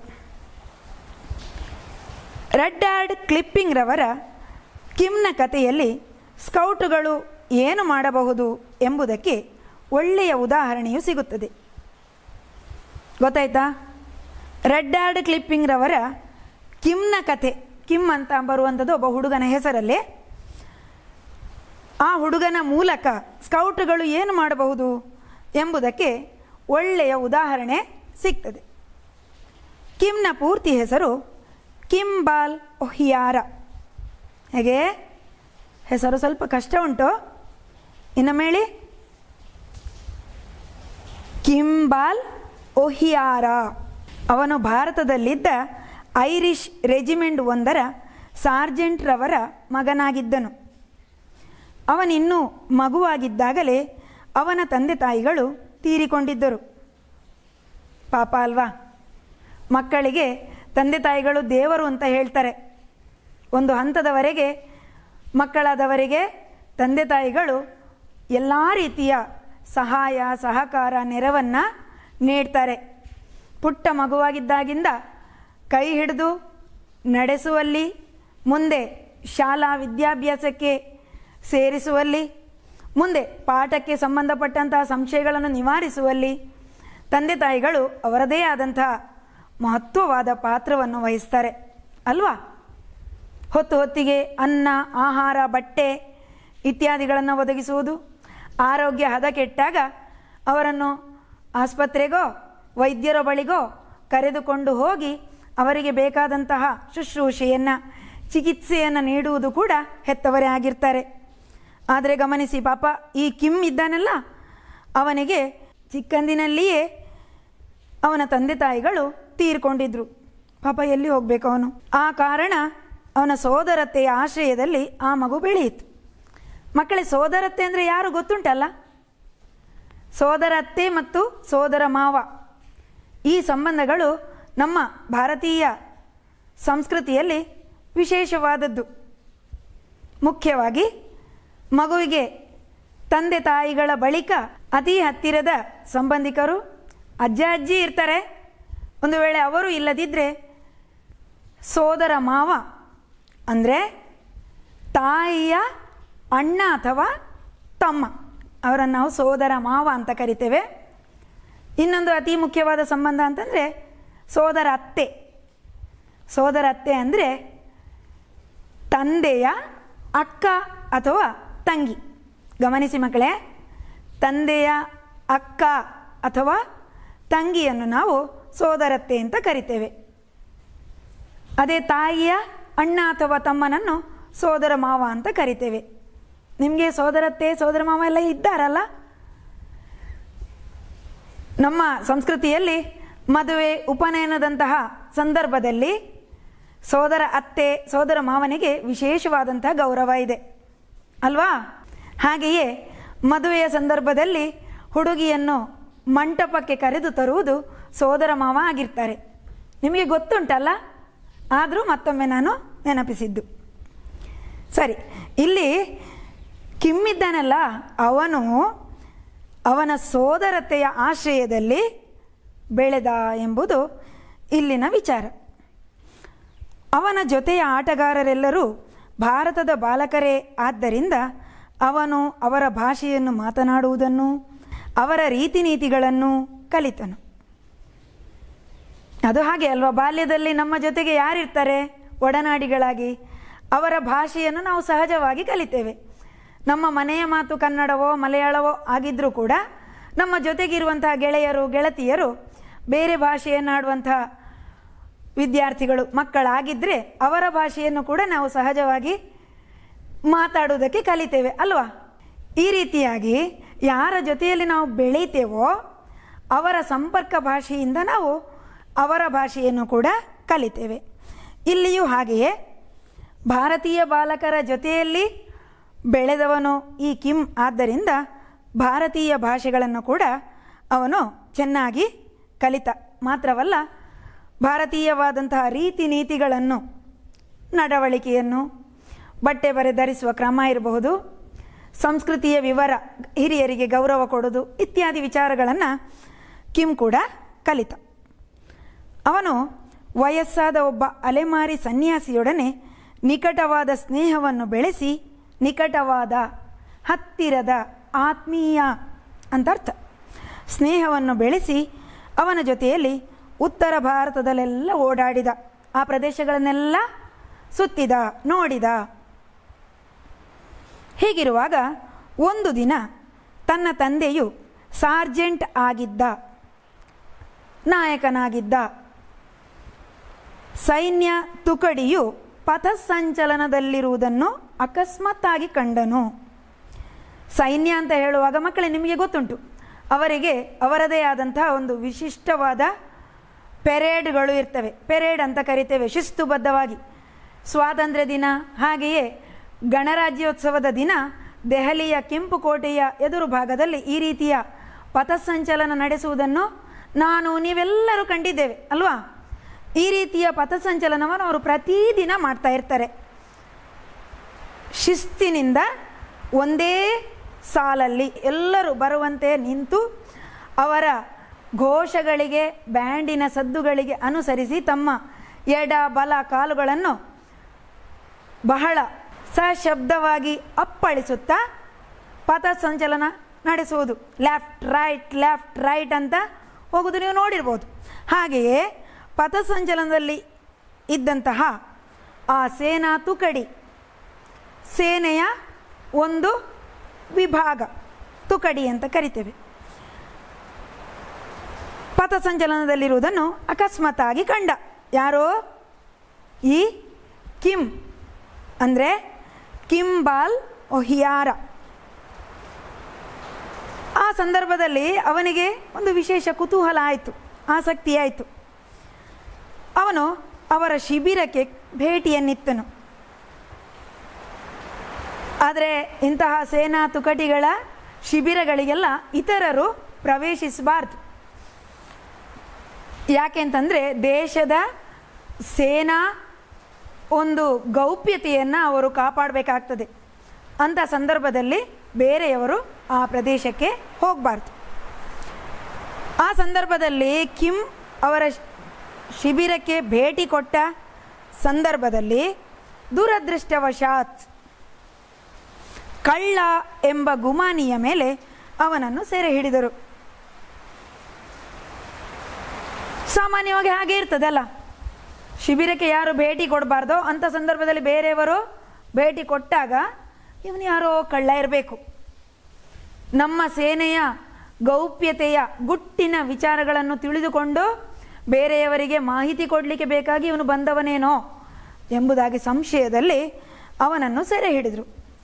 ರೆಡ್ಡಾರ್ಡ್ ಕ್ಲಿಪ್ಪಿಂಗ್ ರವರ ಕಿಮ್ನ ಕಥೆಯಲ್ಲಿ ಸ್ಕೌಟುಗಳು ಏನು ಮಾಡಬಹುದು ಎಂಬುದಕ್ಕೆ ಒಳ್ಳೆಯ ಉದಾಹರಣೆಯು ಸಿಗುತ್ತದೆ ಗೊತ್ತಾಯ್ತಾ ರೆಡ್ಡಾರ್ಡ್ ಕ್ಲಿಪ್ಪಿಂಗ್ ರವರ ಕಿಮ್ನ ಕಥೆ ಕಿಮ್ ಅಂತ ಬರುವಂಥದ್ದು ಒಬ್ಬ ಹುಡುಗನ ಹೆಸರಲ್ಲಿ ಆ ಹುಡುಗನ ಮೂಲಕ ಸ್ಕೌಟುಗಳು ಏನು ಮಾಡಬಹುದು ಎಂಬುದಕ್ಕೆ ಒಳ್ಳೆಯ ಉದಾಹರಣೆ ಸಿಗ್ತದೆ ಕಿಮ್ನ ಪೂರ್ತಿ ಹೆಸರು ಕಿಂಬಾಲ್ ಒಹಿಯಾರ ಹೇಗೆ ಹೆಸರು ಸ್ವಲ್ಪ ಕಷ್ಟ ಉಂಟು ಇನ್ನೊಮ್ಮೆ ಹೇಳಿ ಕಿಂಬಾಲ್ ಒಹಿಯಾರ ಅವನು ಭಾರತದಲ್ಲಿದ್ದ ಐರಿಷ್ ರೆಜಿಮೆಂಟ್ ಒಂದರ ಸಾರ್ಜೆಂಟ್ರವರ ಮಗನಾಗಿದ್ದನು ಅವನಿನ್ನೂ ಮಗುವಾಗಿದ್ದಾಗಲೇ ಅವನ ತಂದೆ ತಾಯಿಗಳು ತೀರಿಕೊಂಡಿದ್ದರು ಪಾಪ ಅಲ್ವಾ ಮಕ್ಕಳಿಗೆ ತಂದೆ ತಾಯಿಗಳು ದೇವರು ಅಂತ ಹೇಳ್ತಾರೆ ಒಂದು ಹಂತದವರೆಗೆ ಮಕ್ಕಳಾದವರಿಗೆ ತಂದೆ ತಾಯಿಗಳು ಎಲ್ಲ ರೀತಿಯ ಸಹಾಯ ಸಹಕಾರ ನೆರವನ್ನು ನೀಡ್ತಾರೆ ಪುಟ್ಟ ಮಗುವಾಗಿದ್ದಾಗಿಂದ ಕೈ ಹಿಡಿದು ನಡೆಸುವಲ್ಲಿ ಮುಂದೆ ಶಾಲಾ ವಿದ್ಯಾಭ್ಯಾಸಕ್ಕೆ ಸೇರಿಸುವಲ್ಲಿ ಮುಂದೆ ಪಾಠಕ್ಕೆ ಸಂಬಂಧಪಟ್ಟಂತಹ ಸಂಶಯಗಳನ್ನು ನಿವಾರಿಸುವಲ್ಲಿ ತಂದೆ ತಾಯಿಗಳು ಅವರದೇ ಆದಂತಹ ಮಹತ್ವವಾದ ಪಾತ್ರವನ್ನು ವಹಿಸ್ತಾರೆ ಅಲ್ವಾ ಹೊತ್ತು ಹೊತ್ತಿಗೆ ಅನ್ನ ಆಹಾರ ಬಟ್ಟೆ ಇತ್ಯಾದಿಗಳನ್ನು ಒದಗಿಸುವುದು ಆರೋಗ್ಯ ಹದಗೆಟ್ಟಾಗ ಅವರನ್ನು ಆಸ್ಪತ್ರೆಗೋ ವೈದ್ಯರ ಬಳಿಗೋ ಕರೆದುಕೊಂಡು ಹೋಗಿ ಅವರಿಗೆ ಬೇಕಾದಂತಹ ಶುಶ್ರೂಷೆಯನ್ನು ಚಿಕಿತ್ಸೆಯನ್ನು ನೀಡುವುದು ಕೂಡ ಹೆತ್ತವರೇ ಆಗಿರ್ತಾರೆ ಆದರೆ ಗಮನಿಸಿ ಪಾಪ ಈ ಕಿಮ್ ಇದ್ದಾನಲ್ಲ ಅವನಿಗೆ ಚಿಕ್ಕಂದಿನಲ್ಲಿಯೇ ಅವನ ತಂದೆ ತಾಯಿಗಳು ತೀರ್ಕೊಂಡಿದ್ರು ಪಾಪ ಎಲ್ಲಿ ಹೋಗಬೇಕು ಅವನು ಆ ಕಾರಣ ಅವನ ಸೋದರತೆಯ ಆಶ್ರಯದಲ್ಲಿ ಆ ಮಗು ಬೆಳೆಯಿತು ಮಕ್ಕಳೇ ಸೋದರತ್ತೆ ಅಂದರೆ ಯಾರು ಗೊತ್ತುಂಟಲ್ಲ ಸೋದರತ್ತೆ ಮತ್ತು ಸೋದರ ಮಾವ ಈ ಸಂಬಂಧಗಳು ನಮ್ಮ ಭಾರತೀಯ ಸಂಸ್ಕೃತಿಯಲ್ಲಿ ವಿಶೇಷವಾದದ್ದು ಮುಖ್ಯವಾಗಿ ಮಗುವಿಗೆ ತಂದೆ ತಾಯಿಗಳ ಬಳಿಕ ಅತಿ ಹತ್ತಿರದ ಸಂಬಂಧಿಕರು ಅಜ್ಜ ಅಜ್ಜಿ ಇರ್ತಾರೆ ಒಂದು ವೇಳೆ ಅವರು ಇಲ್ಲದಿದ್ದರೆ ಸೋದರ ಮಾವ ಅಂದರೆ ತಾಯಿಯ ಅಣ್ಣ ಅಥವಾ ತಮ್ಮ ಅವರನ್ನು ನಾವು ಸೋದರ ಮಾವ ಅಂತ ಕರಿತೇವೆ ಇನ್ನೊಂದು ಅತಿ ಮುಖ್ಯವಾದ ಸಂಬಂಧ ಅಂತಂದರೆ ಸೋದರ ಅತ್ತೆ ಸೋದರ ಅತ್ತೆ ಅಂದರೆ ತಂದೆಯ ಅಕ್ಕ ಅಥವಾ ತಂಗಿ ಗಮನಿಸಿ ಮಕ್ಕಳೇ ತಂದೆಯ ಅಕ್ಕ ಅಥವಾ ತಂಗಿಯನ್ನು ನಾವು ಸೋದರತ್ತೆ ಅಂತ ಕರಿತೇವೆ ಅದೇ ತಾಯಿಯ ಅಣ್ಣ ಅಥವಾ ತಮ್ಮನನ್ನು ಸೋದರ ಮಾವ ಅಂತ ಕರಿತೇವೆ ನಿಮಗೆ ಸೋದರತ್ತೆ ಸೋದರ ಮಾವ ಎಲ್ಲ ಇದ್ದಾರಲ್ಲ ನಮ್ಮ ಸಂಸ್ಕೃತಿಯಲ್ಲಿ ಮದುವೆ ಉಪನಯನದಂತಹ ಸಂದರ್ಭದಲ್ಲಿ ಸೋದರ ಅತ್ತೆ ಸೋದರ ಮಾವನಿಗೆ ವಿಶೇಷವಾದಂತಹ ಗೌರವ ಇದೆ ಅಲ್ವಾ ಹಾಗೆಯೇ ಮದುವೆಯ ಸಂದರ್ಭದಲ್ಲಿ ಹುಡುಗಿಯನ್ನು ಮಂಟಪಕ್ಕೆ ಕರೆದು ತರುವುದು ಸೋದರ ಮಾವ ಆಗಿರ್ತಾರೆ ನಿಮಗೆ ಗೊತ್ತುಂಟಲ್ಲ ಆದರೂ ಮತ್ತೊಮ್ಮೆ ನಾನು ನೆನಪಿಸಿದ್ದು ಸರಿ ಇಲ್ಲಿ ಕಿಮ್ಮಿದ್ದಾನಲ್ಲ ಅವನು ಅವನ ಸೋದರತೆಯ ಆಶ್ರಯದಲ್ಲಿ ಬೆಳೆದ ಎಂಬುದು ಇಲ್ಲಿನ ವಿಚಾರ ಅವನ ಜೊತೆಯ ಆಟಗಾರರೆಲ್ಲರೂ ಭಾರತದ ಬಾಲಕರೇ ಆದ್ದರಿಂದ ಅವನು ಅವರ ಭಾಷೆಯನ್ನು ಮಾತನಾಡುವುದನ್ನು ಅವರ ರೀತಿ ನೀತಿಗಳನ್ನು ಕಲಿತನು ಅದು ಹಾಗೆ ಅಲ್ವಾ ಬಾಲ್ಯದಲ್ಲಿ ನಮ್ಮ ಜೊತೆಗೆ ಯಾರಿರ್ತಾರೆ ಒಡನಾಡಿಗಳಾಗಿ ಅವರ ಭಾಷೆಯನ್ನು ನಾವು ಸಹಜವಾಗಿ ಕಲಿತೇವೆ ನಮ್ಮ ಮನೆಯ ಮಾತು ಕನ್ನಡವೋ ಮಲಯಾಳವೋ ಆಗಿದ್ದರೂ ಕೂಡ ನಮ್ಮ ಜೊತೆಗಿರುವಂತಹ ಗೆಳೆಯರು ಗೆಳತಿಯರು ಬೇರೆ ಭಾಷೆಯನ್ನಾಡುವಂತಹ ವಿದ್ಯಾರ್ಥಿಗಳು ಮಕ್ಕಳಾಗಿದ್ದರೆ ಅವರ ಭಾಷೆಯನ್ನು ಕೂಡ ನಾವು ಸಹಜವಾಗಿ ಮಾತಾಡುವುದಕ್ಕೆ ಕಲಿತೇವೆ ಅಲ್ವಾ ಈ ರೀತಿಯಾಗಿ ಯಾರ ಜೊತೆಯಲ್ಲಿ ನಾವು ಬೆಳೀತೇವೋ ಅವರ ಸಂಪರ್ಕ ಭಾಷೆಯಿಂದ ನಾವು ಅವರ ಭಾಷೆಯನ್ನು ಕೂಡ ಕಲಿತೇವೆ ಇಲ್ಲಿಯೂ ಹಾಗೆಯೇ ಭಾರತೀಯ ಬಾಲಕರ ಜೊತೆಯಲ್ಲಿ ಬೆಳೆದವನು ಈ ಕಿಮ್ ಆದ್ದರಿಂದ ಭಾರತೀಯ ಭಾಷೆಗಳನ್ನು ಕೂಡ ಅವನು ಚೆನ್ನಾಗಿ ಕಲಿತ ಮಾತ್ರವಲ್ಲ ಭಾರತೀಯವಾದಂತಹ ರೀತಿ ನೀತಿಗಳನ್ನು ನಡವಳಿಕೆಯನ್ನು ಬಟ್ಟೆ ಬರೆ ಧರಿಸುವ ಕ್ರಮ ಇರಬಹುದು ಸಂಸ್ಕೃತಿಯ ವಿವರ ಹಿರಿಯರಿಗೆ ಗೌರವ ಕೊಡೋದು ಇತ್ಯಾದಿ ವಿಚಾರಗಳನ್ನು ಕಿಮ್ ಕೂಡ ಕಲಿತ ಅವನು ವಯಸ್ಸಾದ ಒಬ್ಬ ಅಲೆಮಾರಿ ಸನ್ಯಾಸಿಯೊಡನೆ ನಿಕಟವಾದ ಸ್ನೇಹವನ್ನು ಬೆಳೆಸಿ ನಿಕಟವಾದ ಹತ್ತಿರದ ಆತ್ಮೀಯ ಅಂತ ಅರ್ಥ ಸ್ನೇಹವನ್ನು ಬೆಳೆಸಿ ಅವನ ಜೊತೆಯಲ್ಲಿ ಉತ್ತರ ಭಾರತದಲ್ಲೆಲ್ಲ ಓಡಾಡಿದ ಆ ಪ್ರದೇಶಗಳನ್ನೆಲ್ಲ ಸುತ್ತಿದ ನೋಡಿದ ಹೀಗಿರುವಾಗ ಒಂದು ದಿನ ತನ್ನ ತಂದೆಯು ಸಾರ್ಜೆಂಟ್ ಆಗಿದ್ದ ನಾಯಕನಾಗಿದ್ದ ಸೈನ್ಯ ತುಕಡಿಯು ಪಥಸಂಚಲನದಲ್ಲಿರುವುದನ್ನು ಅಕಸ್ಮಾತ್ತಾಗಿ ಕಂಡನು ಸೈನ್ಯ ಅಂತ ಹೇಳುವಾಗ ಮಕ್ಕಳೇ ನಿಮಗೆ ಗೊತ್ತುಂಟು ಅವರಿಗೆ ಅವರದೇ ಆದಂತಹ ಒಂದು ವಿಶಿಷ್ಟವಾದ ಪೆರೇಡ್ಗಳು ಇರ್ತವೆ ಪೆರೇಡ್ ಅಂತ ಕರಿತೇವೆ ಶಿಸ್ತುಬದ್ಧವಾಗಿ ಸ್ವಾತಂತ್ರ್ಯ ದಿನ ಹಾಗೆಯೇ ಗಣರಾಜ್ಯೋತ್ಸವದ ದಿನ ದೆಹಲಿಯ ಕೆಂಪು ಕೋಟೆಯ ಎದುರು ಭಾಗದಲ್ಲಿ ಈ ರೀತಿಯ ಪಥಸಂಚಲನ ನಡೆಸುವುದನ್ನು ನಾನು ನೀವೆಲ್ಲರೂ ಕಂಡಿದ್ದೇವೆ ಅಲ್ವಾ ಈ ರೀತಿಯ ಪಥಸಂಚಲನವನ್ನು ಅವರು ಪ್ರತಿದಿನ ಮಾಡ್ತಾ ಇರ್ತಾರೆ ಶಿಸ್ತಿನಿಂದ ಒಂದೇ ಸಾಲಲ್ಲಿ ಎಲ್ಲರೂ ಬರುವಂತೆ ನಿಂತು ಅವರ ಘೋಷಗಳಿಗೆ ಬ್ಯಾಂಡಿನ ಸದ್ದುಗಳಿಗೆ ಅನುಸರಿಸಿ ತಮ್ಮ ಎಡ ಬಲ ಕಾಲುಗಳನ್ನು ಬಹಳ ಸಶಬ್ದವಾಗಿ ಅಪ್ಪಳಿಸುತ್ತಾ ಪಥಸಂಚಲನ ನಡೆಸುವುದು ಲೆಫ್ಟ್ ರೈಟ್ ಲೆಫ್ಟ್ ರೈಟ್ ಅಂತ ಹೋಗುವುದು ನೀವು ನೋಡಿರ್ಬೋದು ಹಾಗೆಯೇ ಪಥಸಂಚಲನದಲ್ಲಿ ಇದ್ದಂತಹ ಆ ಸೇನಾ ತುಕಡಿ ಸೇನೆಯ ಒಂದು ವಿಭಾಗ ತುಕಡಿ ಅಂತ ಕರಿತೇವೆ ಪಥಸಂಚಲನದಲ್ಲಿರುವುದನ್ನು ಅಕಸ್ಮಾತ್ತಾಗಿ ಕಂಡ ಯಾರೋ ಈ ಕಿಮ್ ಅಂದರೆ ಕಿಂಬಾಲ್ ಒಹಿಯಾರ ಆ ಸಂದರ್ಭದಲ್ಲಿ ಅವನಿಗೆ ಒಂದು ವಿಶೇಷ ಕುತೂಹಲ ಆಯಿತು ಆಸಕ್ತಿ ಆಯಿತು ಅವನು ಅವರ ಶಿಬಿರಕ್ಕೆ ಭೇಟಿಯನ್ನಿತ್ತನು ಆದರೆ ಇಂತಹ ಸೇನಾ ತುಕಟಿಗಳ ಶಿಬಿರಗಳಿಗೆಲ್ಲ ಇತರರು ಪ್ರವೇಶಿಸಬಾರ್ದು ಯಾಕೆಂತಂದರೆ ದೇಶದ ಸೇನಾ ಒಂದು ಗೌಪ್ಯತೆಯನ್ನು ಅವರು ಕಾಪಾಡಬೇಕಾಗ್ತದೆ ಅಂಥ ಸಂದರ್ಭದಲ್ಲಿ ಬೇರೆಯವರು ಆ ಪ್ರದೇಶಕ್ಕೆ ಹೋಗಬಾರ್ದು ಆ ಸಂದರ್ಭದಲ್ಲಿ ಕಿಮ್ ಅವರ ಶಿಬಿರಕ್ಕೆ ಭೇಟಿ ಕೊಟ್ಟ ಸಂದರ್ಭದಲ್ಲಿ ದುರದೃಷ್ಟವಶಾತ್ ಕಳ್ಳ ಎಂಬ ಗುಮಾನಿಯ ಮೇಲೆ ಅವನನ್ನು ಸೆರೆ ಹಿಡಿದರು ಸಾಮಾನ್ಯವಾಗಿ ಹಾಗೆ ಇರ್ತದಲ್ಲ ಶಿಬಿರಕ್ಕೆ ಯಾರು ಭೇಟಿ ಕೊಡಬಾರ್ದೋ ಅಂಥ ಸಂದರ್ಭದಲ್ಲಿ ಬೇರೆಯವರು ಭೇಟಿ ಕೊಟ್ಟಾಗ ಇವನು ಯಾರೋ ಕಳ್ಳ ಇರಬೇಕು ನಮ್ಮ ಸೇನೆಯ ಗೌಪ್ಯತೆಯ ಗುಟ್ಟಿನ ವಿಚಾರಗಳನ್ನು ತಿಳಿದುಕೊಂಡು ಬೇರೆಯವರಿಗೆ ಮಾಹಿತಿ ಕೊಡಲಿಕ್ಕೆ ಬೇಕಾಗಿ ಇವನು ಬಂದವನೇನೋ ಎಂಬುದಾಗಿ ಸಂಶಯದಲ್ಲಿ ಅವನನ್ನು ಸೆರೆ ಹಿಡಿದರು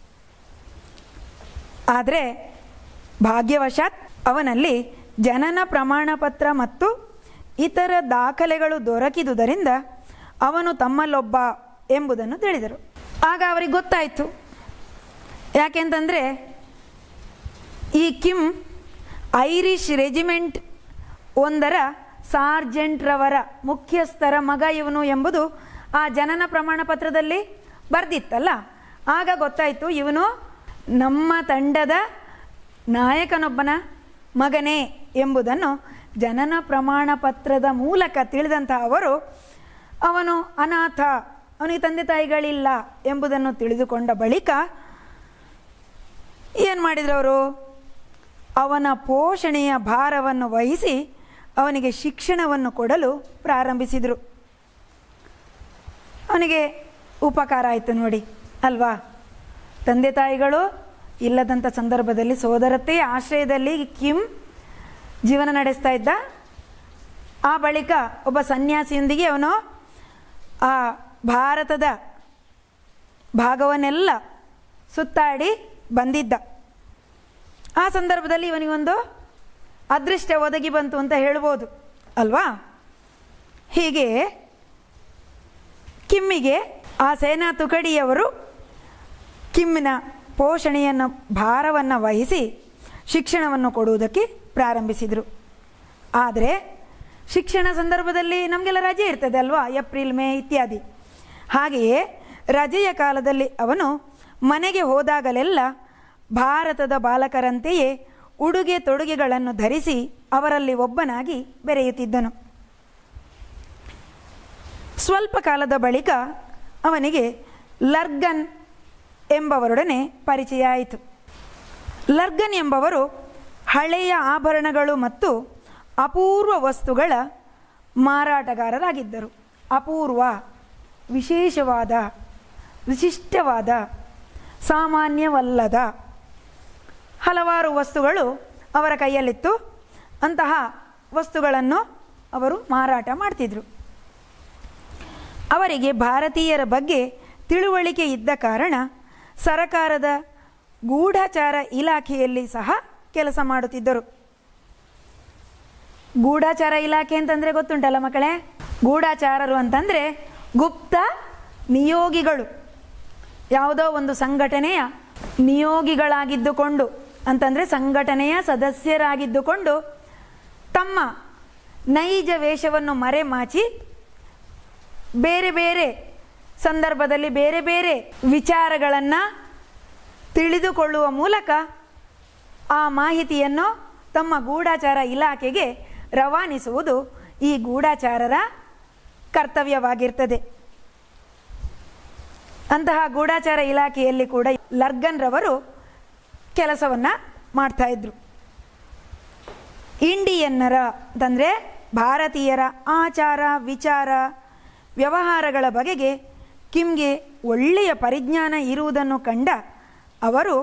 ಆದರೆ ಭಾಗ್ಯವಶಾತ್ ಅವನಲ್ಲಿ ಜನನ ಪ್ರಮಾಣ ಪತ್ರ ಮತ್ತು ಇತರ ದಾಖಲೆಗಳು ದೊರಕಿದುದರಿಂದ ಅವನು ತಮ್ಮಲ್ಲೊಬ್ಬ ಎಂಬುದನ್ನು ತಿಳಿದರು ಆಗ ಅವರಿಗೆ ಗೊತ್ತಾಯಿತು ಯಾಕೆಂತಂದರೆ ಈ ಕಿಮ್ ಐರಿಷ್ ರೆಜಿಮೆಂಟ್ ಒಂದರ ಸಾರ್ಜೆಂಟ್ರವರ ಮುಖ್ಯಸ್ಥರ ಮಗ ಇವನು ಎಂಬುದು ಆ ಜನನ ಪ್ರಮಾಣ ಪತ್ರದಲ್ಲಿ ಬರ್ದಿತ್ತಲ್ಲ ಆಗ ಗೊತ್ತಾಯಿತು ಇವನು ನಮ್ಮ ತಂಡದ ನಾಯಕನೊಬ್ಬನ ಮಗನೇ ಎಂಬುದನ್ನು ಜನನ ಪ್ರಮಾಣ ಪತ್ರದ ಮೂಲಕ ತಿಳಿದಂಥ ಅವರು ಅವನು ಅನಾಥ ಅವನಿಗೆ ತಂದೆ ತಾಯಿಗಳಿಲ್ಲ ಎಂಬುದನ್ನು ತಿಳಿದುಕೊಂಡ ಬಳಿಕ ಏನು ಮಾಡಿದ್ರು ಅವರು ಅವನ ಪೋಷಣೆಯ ಭಾರವನ್ನು ವಹಿಸಿ ಅವನಿಗೆ ಶಿಕ್ಷಣವನ್ನು ಕೊಡಲು ಪ್ರಾರಂಭಿಸಿದರು ಅವನಿಗೆ ಉಪಕಾರ ಆಯಿತು ನೋಡಿ ಅಲ್ವಾ ತಂದೆ ತಾಯಿಗಳು ಇಲ್ಲದಂಥ ಸಂದರ್ಭದಲ್ಲಿ ಸೋದರತೆಯ ಆಶ್ರಯದಲ್ಲಿ ಕಿಮ್ ಜೀವನ ನಡೆಸ್ತಾ ಇದ್ದ ಆ ಬಳಿಕ ಒಬ್ಬ ಸನ್ಯಾಸಿಯೊಂದಿಗೆ ಅವನು ಆ ಭಾರತದ ಭಾಗವನ್ನೆಲ್ಲ ಸುತ್ತಾಡಿ ಬಂದಿದ್ದ ಆ ಸಂದರ್ಭದಲ್ಲಿ ಇವನಿಗೊಂದು ಅದೃಷ್ಟ ಒದಗಿ ಬಂತು ಅಂತ ಹೇಳ್ಬೋದು ಅಲ್ವಾ ಹೀಗೆ ಕಿಮ್ಮಿಗೆ ಆ ಸೇನಾ ತುಕಡಿಯವರು ಕಿಮ್ಮಿನ ಪೋಷಣೆಯನ್ನು ಭಾರವನ್ನು ವಹಿಸಿ ಶಿಕ್ಷಣವನ್ನು ಕೊಡುವುದಕ್ಕೆ ಪ್ರಾರಂಭಿಸಿದರು ಆದರೆ ಶಿಕ್ಷಣ ಸಂದರ್ಭದಲ್ಲಿ ನಮಗೆಲ್ಲ ರಜೆ ಇರ್ತದೆ ಅಲ್ವಾ ಏಪ್ರಿಲ್ ಮೇ ಇತ್ಯಾದಿ ಹಾಗೆಯೇ ರಜೆಯ ಕಾಲದಲ್ಲಿ ಅವನು ಮನೆಗೆ ಹೋದಾಗಲೆಲ್ಲ ಭಾರತದ ಬಾಲಕರಂತೆಯೇ ಉಡುಗೆ ತೊಡುಗೆಗಳನ್ನು ಧರಿಸಿ ಅವರಲ್ಲಿ ಒಬ್ಬನಾಗಿ ಬೆರೆಯುತ್ತಿದ್ದನು ಸ್ವಲ್ಪ ಕಾಲದ ಬಳಿಕ ಅವನಿಗೆ ಲರ್ಗನ್ ಎಂಬವರೊಡನೆ ಪರಿಚಯ ಆಯಿತು ಲರ್ಗನ್ ಎಂಬವರು ಹಳೆಯ ಆಭರಣಗಳು ಮತ್ತು ಅಪೂರ್ವ ವಸ್ತುಗಳ ಮಾರಾಟಗಾರರಾಗಿದ್ದರು ಅಪೂರ್ವ ವಿಶೇಷವಾದ ವಿಶಿಷ್ಟವಾದ ಸಾಮಾನ್ಯವಲ್ಲದ ಹಲವಾರು ವಸ್ತುಗಳು ಅವರ ಕೈಯಲ್ಲಿತ್ತು ಅಂತಹ ವಸ್ತುಗಳನ್ನು ಅವರು ಮಾರಾಟ ಮಾಡ್ತಿದ್ರು ಅವರಿಗೆ ಭಾರತೀಯರ ಬಗ್ಗೆ ತಿಳುವಳಿಕೆ ಇದ್ದ ಕಾರಣ ಸರಕಾರದ ಗೂಢಚಾರ ಇಲಾಖೆಯಲ್ಲಿ ಸಹ ಕೆಲಸ ಮಾಡುತ್ತಿದ್ದರು ಗೂಢಚಾರ ಇಲಾಖೆ ಅಂತಂದರೆ ಗೊತ್ತುಂಟಲ್ಲ ಮಕ್ಕಳೇ ಗೂಢಚಾರರು ಅಂತಂದರೆ ಗುಪ್ತ ನಿಯೋಗಿಗಳು ಯಾವುದೋ ಒಂದು ಸಂಘಟನೆಯ ನಿಯೋಗಿಗಳಾಗಿದ್ದುಕೊಂಡು ಅಂತಂದರೆ ಸಂಘಟನೆಯ ಸದಸ್ಯರಾಗಿದ್ದುಕೊಂಡು ತಮ್ಮ ನೈಜ ವೇಷವನ್ನು ಮರೆಮಾಚಿ ಬೇರೆ ಬೇರೆ ಸಂದರ್ಭದಲ್ಲಿ ಬೇರೆ ಬೇರೆ ವಿಚಾರಗಳನ್ನು ತಿಳಿದುಕೊಳ್ಳುವ ಮೂಲಕ ಆ ಮಾಹಿತಿಯನ್ನು ತಮ್ಮ ಗೂಢಾಚಾರ ಇಲಾಖೆಗೆ ರವಾನಿಸುವುದು ಈ ಗೂಢಾಚಾರರ ಕರ್ತವ್ಯವಾಗಿರ್ತದೆ ಅಂತಹ ಗೂಢಾಚಾರ ಇಲಾಖೆಯಲ್ಲಿ ಕೂಡ ಲರ್ಗನ್ ರವರು ಕೆಲಸವನ್ನು ಮಾಡ್ತಾ ಇದ್ರು ಇಂಡಿಯನ್ನರ ಅಂತಂದರೆ ಭಾರತೀಯರ ಆಚಾರ ವಿಚಾರ ವ್ಯವಹಾರಗಳ ಬಗೆಗೆ ಕಿಮ್ಗೆ ಒಳ್ಳೆಯ ಪರಿಜ್ಞಾನ ಇರುವುದನ್ನು ಕಂಡ ಅವರು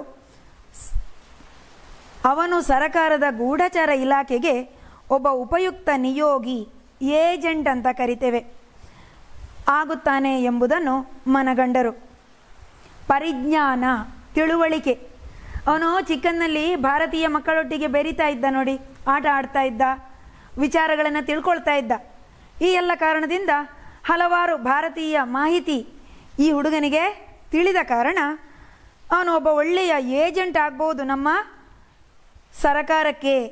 ಅವನು ಸರಕಾರದ ಗೂಢಚಾರ ಇಲಾಖೆಗೆ ಒಬ್ಬ ಉಪಯುಕ್ತ ನಿಯೋಗಿ ಏಜೆಂಟ್ ಅಂತ ಕರಿತೇವೆ ಆಗುತ್ತಾನೆ ಎಂಬುದನ್ನು ಮನಗಂಡರು ಪರಿಜ್ಞಾನ ತಿಳುವಳಿಕೆ ಅವನು ಚಿಕ್ಕನ್ನಲ್ಲಿ ಭಾರತೀಯ ಮಕ್ಕಳೊಟ್ಟಿಗೆ ಬೆರೀತಾ ಇದ್ದ ನೋಡಿ ಆಟ ಆಡ್ತಾ ಇದ್ದ ವಿಚಾರಗಳನ್ನು ತಿಳ್ಕೊಳ್ತಾ ಇದ್ದ ಈ ಎಲ್ಲ ಕಾರಣದಿಂದ ಹಲವಾರು ಭಾರತೀಯ ಮಾಹಿತಿ ಈ ಹುಡುಗನಿಗೆ ತಿಳಿದ ಕಾರಣ ಅವನು ಒಬ್ಬ ಒಳ್ಳೆಯ ಏಜೆಂಟ್ ಆಗ್ಬೋದು ನಮ್ಮ ಸರಕಾರಕ್ಕೆ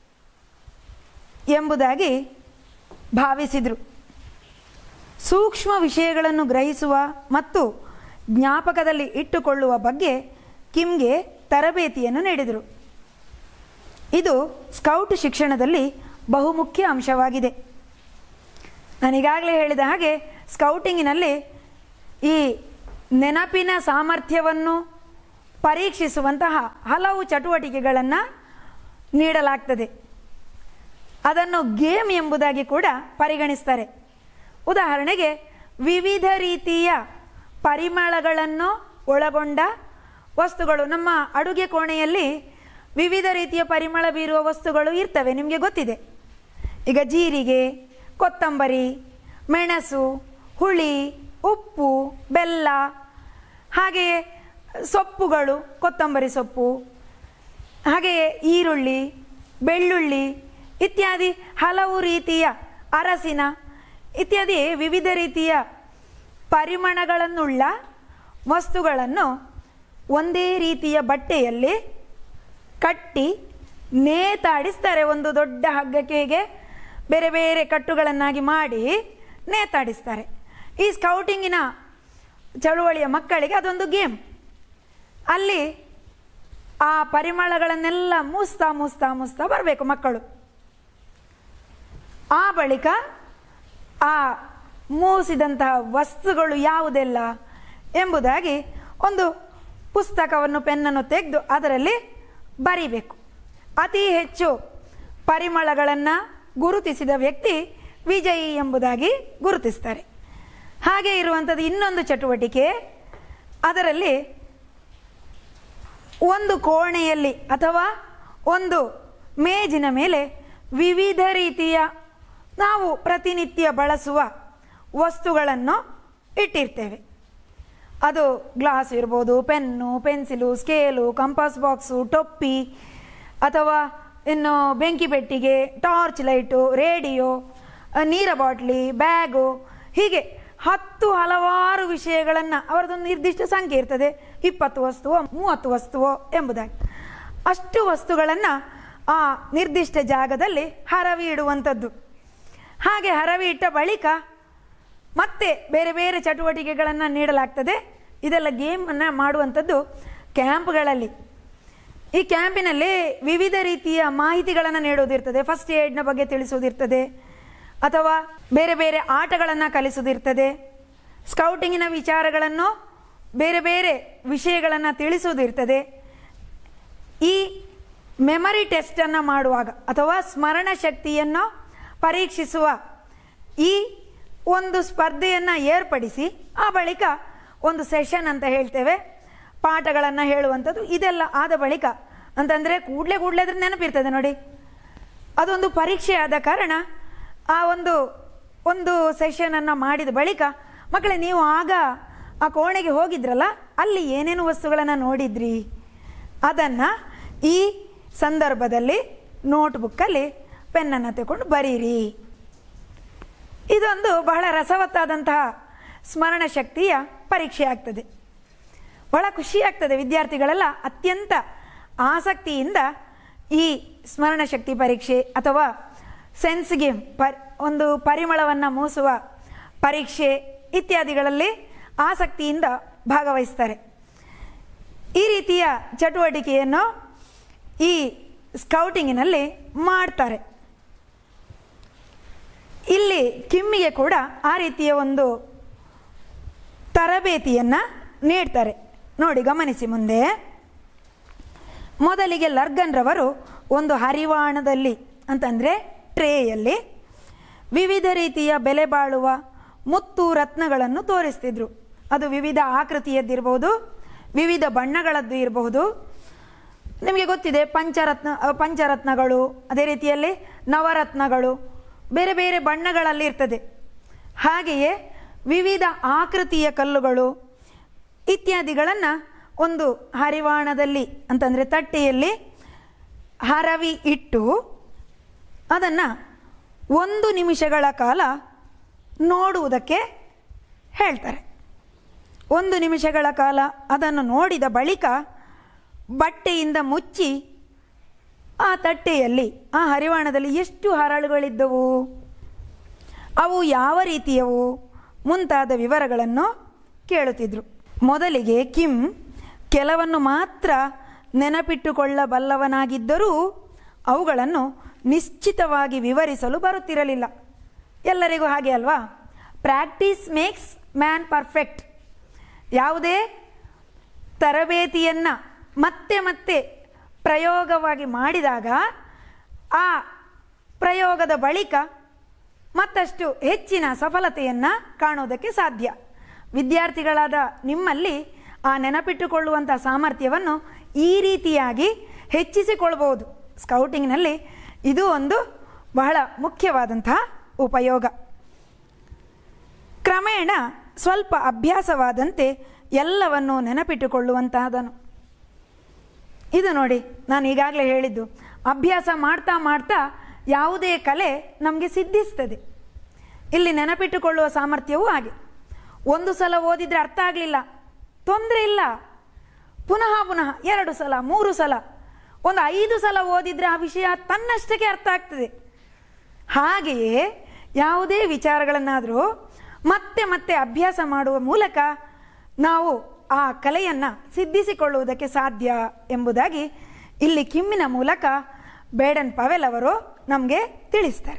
ಎಂಬುದಾಗಿ ಭಾವಿಸಿದರು ಸೂಕ್ಷ್ಮ ವಿಷಯಗಳನ್ನು ಗ್ರಹಿಸುವ ಮತ್ತು ಜ್ಞಾಪಕದಲ್ಲಿ ಇಟ್ಟುಕೊಳ್ಳುವ ಬಗ್ಗೆ ಕಿಮ್ಗೆ ತರಬೇತಿಯನ್ನು ನೀಡಿದರು ಇದು ಸ್ಕೌಟ್ ಶಿಕ್ಷಣದಲ್ಲಿ ಬಹುಮುಖ್ಯ ಅಂಶವಾಗಿದೆ ನಾನೀಗಾಗಲೇ ಹೇಳಿದ ಹಾಗೆ ಸ್ಕೌಟಿಂಗಿನಲ್ಲಿ ಈ ನೆನಪಿನ ಸಾಮರ್ಥ್ಯವನ್ನು ಪರೀಕ್ಷಿಸುವಂತಹ ಹಲವು ಚಟುವಟಿಕೆಗಳನ್ನು ನೀಡಲಾಗ್ತದೆ ಅದನ್ನು ಗೇಮ್ ಎಂಬುದಾಗಿ ಕೂಡ ಪರಿಗಣಿಸ್ತಾರೆ ಉದಾಹರಣೆಗೆ ವಿವಿಧ ರೀತಿಯ ಪರಿಮಳಗಳನ್ನು ಒಳಗೊಂಡ ವಸ್ತುಗಳು ನಮ್ಮ ಅಡುಗೆ ಕೋಣೆಯಲ್ಲಿ ವಿವಿಧ ರೀತಿಯ ಪರಿಮಳ ಬೀರುವ ವಸ್ತುಗಳು ಇರ್ತವೆ ನಿಮಗೆ ಗೊತ್ತಿದೆ ಈಗ ಜೀರಿಗೆ ಕೊತ್ತಂಬರಿ ಮೆಣಸು ಹುಳಿ ಉಪ್ಪು ಬೆಲ್ಲ ಹಾಗೆಯೇ ಸೊಪ್ಪುಗಳು ಕೊತ್ತಂಬರಿ ಸೊಪ್ಪು ಹಾಗೆಯೇ ಈರುಳ್ಳಿ ಬೆಳ್ಳುಳ್ಳಿ ಇತ್ಯಾದಿ ಹಲವು ರೀತಿಯ ಅರಸಿನ ಇತ್ಯಾದಿ ವಿವಿಧ ರೀತಿಯ ಪರಿಮಳಗಳನ್ನುಳ್ಳ ವಸ್ತುಗಳನ್ನು ಒಂದೇ ರೀತಿಯ ಬಟ್ಟೆಯಲ್ಲಿ ಕಟ್ಟಿ ನೇತಾಡಿಸ್ತಾರೆ ಒಂದು ದೊಡ್ಡ ಹಗ್ಗಕ್ಕೆ ಹೀಗೆ ಬೇರೆ ಬೇರೆ ಕಟ್ಟುಗಳನ್ನಾಗಿ ಮಾಡಿ ನೇತಾಡಿಸ್ತಾರೆ ಈ ಸ್ಕೌಟಿಂಗಿನ ಚಳುವಳಿಯ ಮಕ್ಕಳಿಗೆ ಅದೊಂದು ಗೇಮ್ ಅಲ್ಲಿ ಆ ಪರಿಮಳಗಳನ್ನೆಲ್ಲ ಮೂಸ್ತಾ ಮೂಸ್ತಾ ಮೂಸ್ತಾ ಬರಬೇಕು ಮಕ್ಕಳು ಆ ಬಳಿಕ ಆ ಮೂಸಿದಂತಹ ವಸ್ತುಗಳು ಯಾವುದೆಲ್ಲ ಎಂಬುದಾಗಿ ಒಂದು ಪುಸ್ತಕವನ್ನು ಪೆನ್ನನ್ನು ತೆಗೆದು ಅದರಲ್ಲಿ ಬರಿಬೇಕು ಅತಿ ಹೆಚ್ಚು ಪರಿಮಳಗಳನ್ನು ಗುರುತಿಸಿದ ವ್ಯಕ್ತಿ ವಿಜಯಿ ಎಂಬುದಾಗಿ ಗುರುತಿಸ್ತಾರೆ ಹಾಗೆ ಇರುವಂಥದ್ದು ಇನ್ನೊಂದು ಚಟುವಟಿಕೆ ಅದರಲ್ಲಿ ಒಂದು ಕೋಣೆಯಲ್ಲಿ ಅಥವಾ ಒಂದು ಮೇಜಿನ ಮೇಲೆ ವಿವಿಧ ರೀತಿಯ ನಾವು ಪ್ರತಿನಿತ್ಯ ಬಳಸುವ ವಸ್ತುಗಳನ್ನು ಇಟ್ಟಿರ್ತೇವೆ ಅದು ಗ್ಲಾಸ್ ಇರ್ಬೋದು pen pencil scale compass box ಟೊಪ್ಪಿ ಅಥವಾ ಇನ್ನು ಬೆಂಕಿ ಪೆಟ್ಟಿಗೆ ಟಾರ್ಚ್ ಲೈಟು ರೇಡಿಯೋ ನೀರ ಬಾಟ್ಲಿ ಬ್ಯಾಗು ಹೀಗೆ ಹತ್ತು ಹಲವಾರು ವಿಷಯಗಳನ್ನು ಅವರದೊಂದು ನಿರ್ದಿಷ್ಟ ಸಂಖ್ಯೆ ಇರ್ತದೆ ಇಪ್ಪತ್ತು ವಸ್ತುವೋ ಮೂವತ್ತು ವಸ್ತುವೋ ಎಂಬುದಾಗಿ ಅಷ್ಟು ವಸ್ತುಗಳನ್ನು ಆ ನಿರ್ದಿಷ್ಟ ಜಾಗದಲ್ಲಿ ಹರವಿ ಇಡುವಂಥದ್ದು ಹಾಗೆ ಹರವಿ ಇಟ್ಟ ಬಳಿಕ ಮತ್ತೆ ಬೇರೆ ಬೇರೆ ಚಟುವಟಿಕೆಗಳನ್ನು ನೀಡಲಾಗ್ತದೆ ಇದೆಲ್ಲ ಗೇಮನ್ನು ಮಾಡುವಂಥದ್ದು ಕ್ಯಾಂಪ್ಗಳಲ್ಲಿ ಈ ಕ್ಯಾಂಪಿನಲ್ಲಿ ವಿವಿಧ ರೀತಿಯ ಮಾಹಿತಿಗಳನ್ನು ನೀಡೋದಿರ್ತದೆ ಫಸ್ಟ್ ಏಡ್ನ ಬಗ್ಗೆ ತಿಳಿಸೋದಿರ್ತದೆ ಅಥವಾ ಬೇರೆ ಬೇರೆ ಆಟಗಳನ್ನು ಕಲಿಸೋದಿರ್ತದೆ ಸ್ಕೌಟಿಂಗಿನ ವಿಚಾರಗಳನ್ನು ಬೇರೆ ಬೇರೆ ವಿಷಯಗಳನ್ನು ತಿಳಿಸೋದಿರ್ತದೆ ಈ ಮೆಮರಿ ಟೆಸ್ಟನ್ನು ಮಾಡುವಾಗ ಅಥವಾ ಸ್ಮರಣ ಶಕ್ತಿಯನ್ನು ಪರೀಕ್ಷಿಸುವ ಈ ಒಂದು ಸ್ಪರ್ಧೆಯನ್ನು ಏರ್ಪಡಿಸಿ ಆ ಬಳಿಕ ಒಂದು ಸೆಷನ್ ಅಂತ ಹೇಳ್ತೇವೆ ಪಾಠಗಳನ್ನು ಹೇಳುವಂಥದ್ದು ಇದೆಲ್ಲ ಆದ ಬಳಿಕ ಅಂತಂದರೆ ಕೂಡಲೇ ಕೂಡಲೇ ಅದ್ರ ನೆನಪಿರ್ತದೆ ನೋಡಿ ಅದೊಂದು ಪರೀಕ್ಷೆ ಆದ ಕಾರಣ ಆ ಒಂದು ಒಂದು ಸೆಷನನ್ನು ಮಾಡಿದ ಬಳಿಕ ಮಕ್ಕಳೇ ನೀವು ಆಗ ಆ ಕೋಣೆಗೆ ಹೋಗಿದ್ರಲ್ಲ ಅಲ್ಲಿ ಏನೇನು ವಸ್ತುಗಳನ್ನು ನೋಡಿದ್ರಿ ಅದನ್ನು ಈ ಸಂದರ್ಭದಲ್ಲಿ ನೋಟ್ಬುಕ್ಕಲ್ಲಿ ಪೆನ್ನನ್ನು ತಗೊಂಡು ಬರೀರಿ ಇದೊಂದು ಬಹಳ ರಸವತ್ತಾದಂತಹ ಸ್ಮರಣ ಶಕ್ತಿಯ ಪರೀಕ್ಷೆ ಆಗ್ತದೆ ಬಹಳ ಖುಷಿ ಆಗ್ತದೆ ವಿದ್ಯಾರ್ಥಿಗಳೆಲ್ಲ ಅತ್ಯಂತ ಆಸಕ್ತಿಯಿಂದ ಈ ಸ್ಮರಣ ಶಕ್ತಿ ಪರೀಕ್ಷೆ ಅಥವಾ ಸೆನ್ಸ್ ಗೇಮ್ ಪ ಒಂದು ಪರಿಮಳವನ್ನು ಮೂಸುವ ಪರೀಕ್ಷೆ ಇತ್ಯಾದಿಗಳಲ್ಲಿ ಆಸಕ್ತಿಯಿಂದ ಭಾಗವಹಿಸ್ತಾರೆ ಈ ರೀತಿಯ ಚಟುವಟಿಕೆಯನ್ನು ಈ ಸ್ಕೌಟಿಂಗಿನಲ್ಲಿ ಮಾಡ್ತಾರೆ ಇಲ್ಲಿ ಕಿಮ್ಮಿಗೆ ಕೂಡ ಆ ರೀತಿಯ ಒಂದು ತರಬೇತಿಯನ್ನು ನೀಡ್ತಾರೆ ನೋಡಿ ಗಮನಿಸಿ ಮುಂದೆ ಮೊದಲಿಗೆ ಲರ್ಗನ್ರವರು ಒಂದು ಹರಿವಾಣದಲ್ಲಿ ಅಂತಂದರೆ ಟ್ರೇಯಲ್ಲಿ ವಿವಿಧ ರೀತಿಯ ಬೆಲೆ ಬಾಳುವ ಮುತ್ತು ರತ್ನಗಳನ್ನು ತೋರಿಸ್ತಿದ್ರು ಅದು ವಿವಿಧ ಆಕೃತಿಯದ್ದಿರ್ಬೋದು ವಿವಿಧ ಬಣ್ಣಗಳದ್ದು ಇರಬಹುದು ನಿಮಗೆ ಗೊತ್ತಿದೆ ಪಂಚರತ್ನ ಅ, ಪಂಚರತ್ನಗಳು ಅದೇ ರೀತಿಯಲ್ಲಿ ನವರತ್ನಗಳು ಬೇರೆ ಬೇರೆ ಬಣ್ಣಗಳಲ್ಲಿ ಇರ್ತದೆ ಹಾಗೆಯೇ ವಿವಿಧ ಆಕೃತಿಯ ಕಲ್ಲುಗಳು ಇತ್ಯಾದಿಗಳನ್ನು ಒಂದು ಹರಿವಾಣದಲ್ಲಿ ಅಂತಂದರೆ ತಟ್ಟೆಯಲ್ಲಿ ಹರವಿ ಇಟ್ಟು ಅದನ್ನು ಒಂದು ನಿಮಿಷಗಳ ಕಾಲ ನೋಡುವುದಕ್ಕೆ ಹೇಳ್ತಾರೆ ಒಂದು ನಿಮಿಷಗಳ ಕಾಲ ಅದನ್ನು ನೋಡಿದ ಬಳಿಕ ಬಟ್ಟೆಯಿಂದ ಮುಚ್ಚಿ ಆ ತಟ್ಟೆಯಲ್ಲಿ ಆ ಹರಿವಾಣದಲ್ಲಿ ಎಷ್ಟು ಹರಳುಗಳಿದ್ದವು ಅವು ಯಾವ ರೀತಿಯವು ಮುಂತಾದ ವಿವರಗಳನ್ನು ಕೇಳುತ್ತಿದ್ರು ಮೊದಲಿಗೆ ಕಿಮ್ ಕೆಲವನ್ನು ಮಾತ್ರ ನೆನಪಿಟ್ಟುಕೊಳ್ಳಬಲ್ಲವನಾಗಿದ್ದರೂ ಅವುಗಳನ್ನು ನಿಶ್ಚಿತವಾಗಿ ವಿವರಿಸಲು ಬರುತ್ತಿರಲಿಲ್ಲ ಎಲ್ಲರಿಗೂ ಹಾಗೆ ಅಲ್ವಾ ಪ್ರಾಕ್ಟೀಸ್ ಮೇಕ್ಸ್ ಮ್ಯಾನ್ ಪರ್ಫೆಕ್ಟ್ ಯಾವುದೇ ತರಬೇತಿಯನ್ನು ಮತ್ತೆ ಮತ್ತೆ ಪ್ರಯೋಗವಾಗಿ ಮಾಡಿದಾಗ ಆ ಪ್ರಯೋಗದ ಬಳಿಕ ಮತ್ತಷ್ಟು ಹೆಚ್ಚಿನ ಸಫಲತೆಯನ್ನು ಕಾಣೋದಕ್ಕೆ ಸಾಧ್ಯ ವಿದ್ಯಾರ್ಥಿಗಳಾದ ನಿಮ್ಮಲ್ಲಿ ಆ ನೆನಪಿಟ್ಟುಕೊಳ್ಳುವಂಥ ಸಾಮರ್ಥ್ಯವನ್ನು ಈ ರೀತಿಯಾಗಿ ಹೆಚ್ಚಿಸಿಕೊಳ್ಬೋದು ಸ್ಕೌಟಿಂಗ್ನಲ್ಲಿ ಇದು ಒಂದು ಬಹಳ ಮುಖ್ಯವಾದಂತಹ ಉಪಯೋಗ ಕ್ರಮೇಣ ಸ್ವಲ್ಪ ಅಭ್ಯಾಸವಾದಂತೆ ಎಲ್ಲವನ್ನು ನೆನಪಿಟ್ಟುಕೊಳ್ಳುವಂತಹದನು ಇದು ನೋಡಿ ನಾನು ಈಗಾಗಲೇ ಹೇಳಿದ್ದು ಅಭ್ಯಾಸ ಮಾಡ್ತಾ ಮಾಡ್ತಾ ಯಾವುದೇ ಕಲೆ ನಮಗೆ ಸಿದ್ಧಿಸ್ತದೆ ಇಲ್ಲಿ ನೆನಪಿಟ್ಟುಕೊಳ್ಳುವ ಸಾಮರ್ಥ್ಯವೂ ಹಾಗೆ ಒಂದು ಸಲ ಓದಿದರೆ ಅರ್ಥ ಆಗಲಿಲ್ಲ ತೊಂದರೆ ಇಲ್ಲ ಪುನಃ ಪುನಃ ಎರಡು ಸಲ ಮೂರು ಸಲ ಒಂದು ಐದು ಸಲ ಓದಿದರೆ ಆ ವಿಷಯ ತನ್ನಷ್ಟಕ್ಕೆ ಅರ್ಥ ಆಗ್ತದೆ ಹಾಗೆಯೇ ಯಾವುದೇ ವಿಚಾರಗಳನ್ನಾದರೂ ಮತ್ತೆ ಮತ್ತೆ ಅಭ್ಯಾಸ ಮಾಡುವ ಮೂಲಕ ನಾವು ಆ ಕಲೆಯನ್ನು ಸಿದ್ಧಿಸಿಕೊಳ್ಳುವುದಕ್ಕೆ ಸಾಧ್ಯ ಎಂಬುದಾಗಿ ಇಲ್ಲಿ ಕಿಮ್ಮಿನ ಮೂಲಕ ಬೇಡನ್ ಪವೆಲ್ ಅವರು ನಮಗೆ ತಿಳಿಸ್ತಾರೆ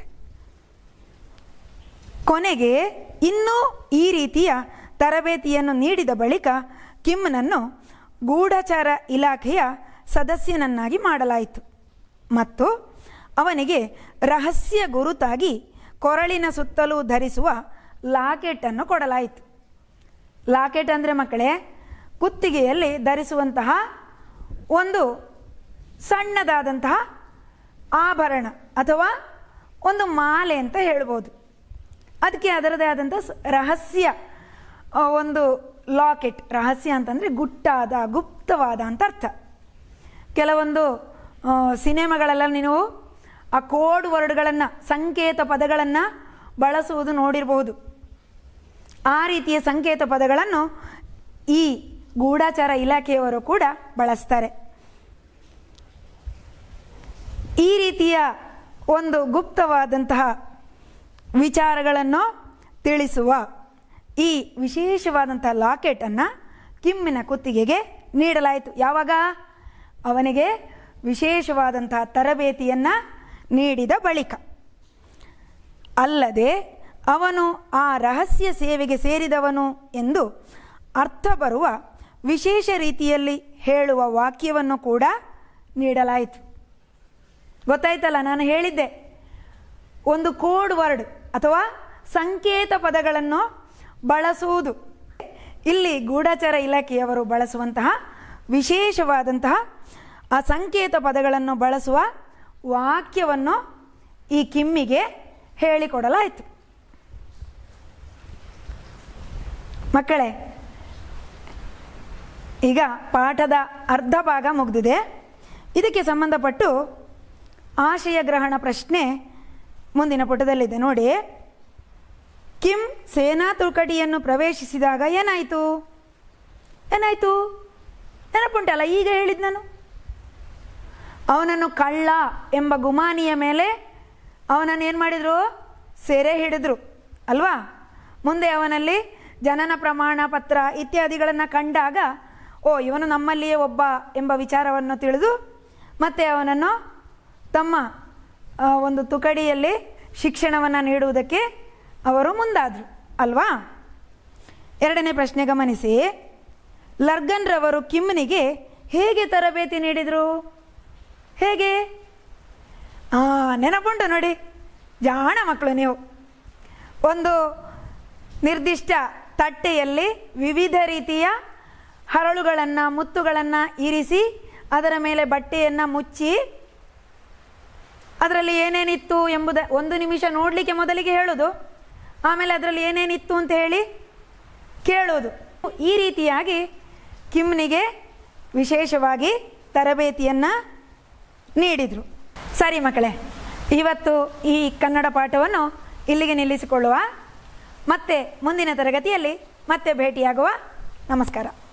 ಕೊನೆಗೆ ಇನ್ನೂ ಈ ರೀತಿಯ ತರಬೇತಿಯನ್ನು ನೀಡಿದ ಬಳಿಕ ಕಿಮ್ನನ್ನು ಗೂಢಚಾರ ಇಲಾಖೆಯ ಸದಸ್ಯನನ್ನಾಗಿ ಮಾಡಲಾಯಿತು ಮತ್ತು ಅವನಿಗೆ ರಹಸ್ಯ ಗುರುತಾಗಿ ಕೊರಳಿನ ಸುತ್ತಲೂ ಧರಿಸುವ ಲಾಕೆಟನ್ನು ಕೊಡಲಾಯಿತು ಲಾಕೆಟ್ ಅಂದರೆ ಮಕ್ಕಳೇ ಕುತ್ತಿಗೆಯಲ್ಲಿ ಧರಿಸುವಂತಹ ಒಂದು ಸಣ್ಣದಾದಂತಹ ಆಭರಣ ಅಥವಾ ಒಂದು ಮಾಲೆ ಅಂತ ಹೇಳ್ಬೋದು ಅದಕ್ಕೆ ಅದರದೇ ಆದಂಥ ಸ- ರಹಸ್ಯ ಆ, ಒಂದು ಲಾಕೆಟ್ ರಹಸ್ಯ ಅಂತಂದರೆ ಗುಟ್ಟಾದ ಗುಪ್ತವಾದ ಅಂತ ಅರ್ಥ ಕೆಲವೊಂದು ಆ, ಸಿನಿಮಾಗಳೆಲ್ಲ ನೀವು ಆ ಕೋಡ್ ವರ್ಡ್ಗಳನ್ನು ಸಂಕೇತ ಪದಗಳನ್ನು ಬಳಸುವುದು ನೋಡಿರಬಹುದು ಆ ರೀತಿಯ ಸಂಕೇತ ಪದಗಳನ್ನು ಈ ಗೂಢಾಚಾರ ಇಲಾಖೆಯವರು ಕೂಡ ಬಳಸ್ತಾರೆ ಈ ರೀತಿಯ ಒಂದು ಗುಪ್ತವಾದಂತಹ ವಿಚಾರಗಳನ್ನು ತಿಳಿಸುವ ಈ ವಿಶೇಷವಾದಂತಹ ಲಾಕೆಟನ್ನು ಕಿಮ್ಮಿನ ಕುತ್ತಿಗೆಗೆ ನೀಡಲಾಯಿತು ಯಾವಾಗ ಅವನಿಗೆ ವಿಶೇಷವಾದಂತಹ ತರಬೇತಿಯನ್ನು ನೀಡಿದ ಬಳಿಕ ಅಲ್ಲದೆ ಅವನು ಆ ರಹಸ್ಯ ಸೇವೆಗೆ ಸೇರಿದವನು ಎಂದು ಅರ್ಥ ಬರುವ ವಿಶೇಷ ರೀತಿಯಲ್ಲಿ ಹೇಳುವ ವಾಕ್ಯವನ್ನು ಕೂಡ ನೀಡಲಾಯಿತು ಗೊತ್ತಾಯ್ತಲ್ಲ ನಾನು ಹೇಳಿದ್ದೆ ಒಂದು ಕೋಡ್ ವರ್ಡ್ ಅಥವಾ ಸಂಕೇತ ಪದಗಳನ್ನು ಬಳಸುವುದು ಇಲ್ಲಿ ಗೂಢಚಾರ ಇಲಾಖೆಯವರು ಬಳಸುವಂತಹ ವಿಶೇಷವಾದಂತಹ ಆ ಸಂಕೇತ ಪದಗಳನ್ನು ಬಳಸುವ ವಾಕ್ಯವನ್ನು ಈ ಕಿಮ್ಮಿಗೆ ಹೇಳಿಕೊಡಲಾಯಿತು ಮಕ್ಕಳೇ ಈಗ ಪಾಠದ ಅರ್ಧ ಭಾಗ ಮುಗಿದಿದೆ ಇದಕ್ಕೆ ಸಂಬಂಧಪಟ್ಟು ಆಶಯ ಗ್ರಹಣ ಪ್ರಶ್ನೆ ಮುಂದಿನ ಪುಟದಲ್ಲಿದೆ ನೋಡಿ ಕಿಮ್ ಸೇನಾ ತುಕಡಿಯನ್ನು ಪ್ರವೇಶಿಸಿದಾಗ ಏನಾಯಿತು ಏನಾಯಿತು ನೆನಪುಂಟಲ್ಲ ಈಗ ಹೇಳಿದ್ ನಾನು ಅವನನ್ನು ಕಳ್ಳ ಎಂಬ ಗುಮಾನಿಯ ಮೇಲೆ ಅವನನ್ನು ಏನು ಮಾಡಿದರು ಸೆರೆ ಹಿಡಿದ್ರು ಅಲ್ವಾ ಮುಂದೆ ಅವನಲ್ಲಿ ಜನನ ಪ್ರಮಾಣ ಪತ್ರ ಇತ್ಯಾದಿಗಳನ್ನು ಕಂಡಾಗ ಓ ಇವನು ನಮ್ಮಲ್ಲಿಯೇ ಒಬ್ಬ ಎಂಬ ವಿಚಾರವನ್ನು ತಿಳಿದು ಮತ್ತೆ ಅವನನ್ನು ತಮ್ಮ ಆ, ಒಂದು ತುಕಡಿಯಲ್ಲಿ ಶಿಕ್ಷಣವನ್ನು ನೀಡುವುದಕ್ಕೆ ಅವರು ಮುಂದಾದರು ಅಲ್ವಾ ಎರಡನೇ ಪ್ರಶ್ನೆ ಗಮನಿಸಿ ಲರ್ಗನ್ ರವರು ಕಿಮ್ನಿಗೆ ಹೇಗೆ ತರಬೇತಿ ನೀಡಿದರು ಹೇಗೆ ಆ ನೆನಪುಂಟು ನೋಡಿ ಜಾಣ ಮಕ್ಕಳು ನೀವು ಒಂದು ನಿರ್ದಿಷ್ಟ ತಟ್ಟೆಯಲ್ಲಿ ವಿವಿಧ ರೀತಿಯ ಹರಳುಗಳನ್ನು ಮುತ್ತುಗಳನ್ನು ಇರಿಸಿ ಅದರ ಮೇಲೆ ಬಟ್ಟೆಯನ್ನು ಮುಚ್ಚಿ ಅದರಲ್ಲಿ ಏನೇನಿತ್ತು ಎಂಬುದ ಒಂದು ನಿಮಿಷ ನೋಡಲಿಕ್ಕೆ ಮೊದಲಿಗೆ ಹೇಳೋದು ಆಮೇಲೆ ಅದರಲ್ಲಿ ಏನೇನಿತ್ತು ಅಂತ ಹೇಳಿ ಕೇಳೋದು ಈ ರೀತಿಯಾಗಿ ಕಿಮ್ನಿಗೆ ವಿಶೇಷವಾಗಿ ತರಬೇತಿಯನ್ನು ನೀಡಿದರು ಸರಿ ಮಕ್ಕಳೇ ಇವತ್ತು ಈ ಕನ್ನಡ ಪಾಠವನ್ನು ಇಲ್ಲಿಗೆ ನಿಲ್ಲಿಸಿಕೊಳ್ಳುವ ಮತ್ತೆ ಮುಂದಿನ ತರಗತಿಯಲ್ಲಿ ಮತ್ತೆ ಭೇಟಿಯಾಗುವ ನಮಸ್ಕಾರ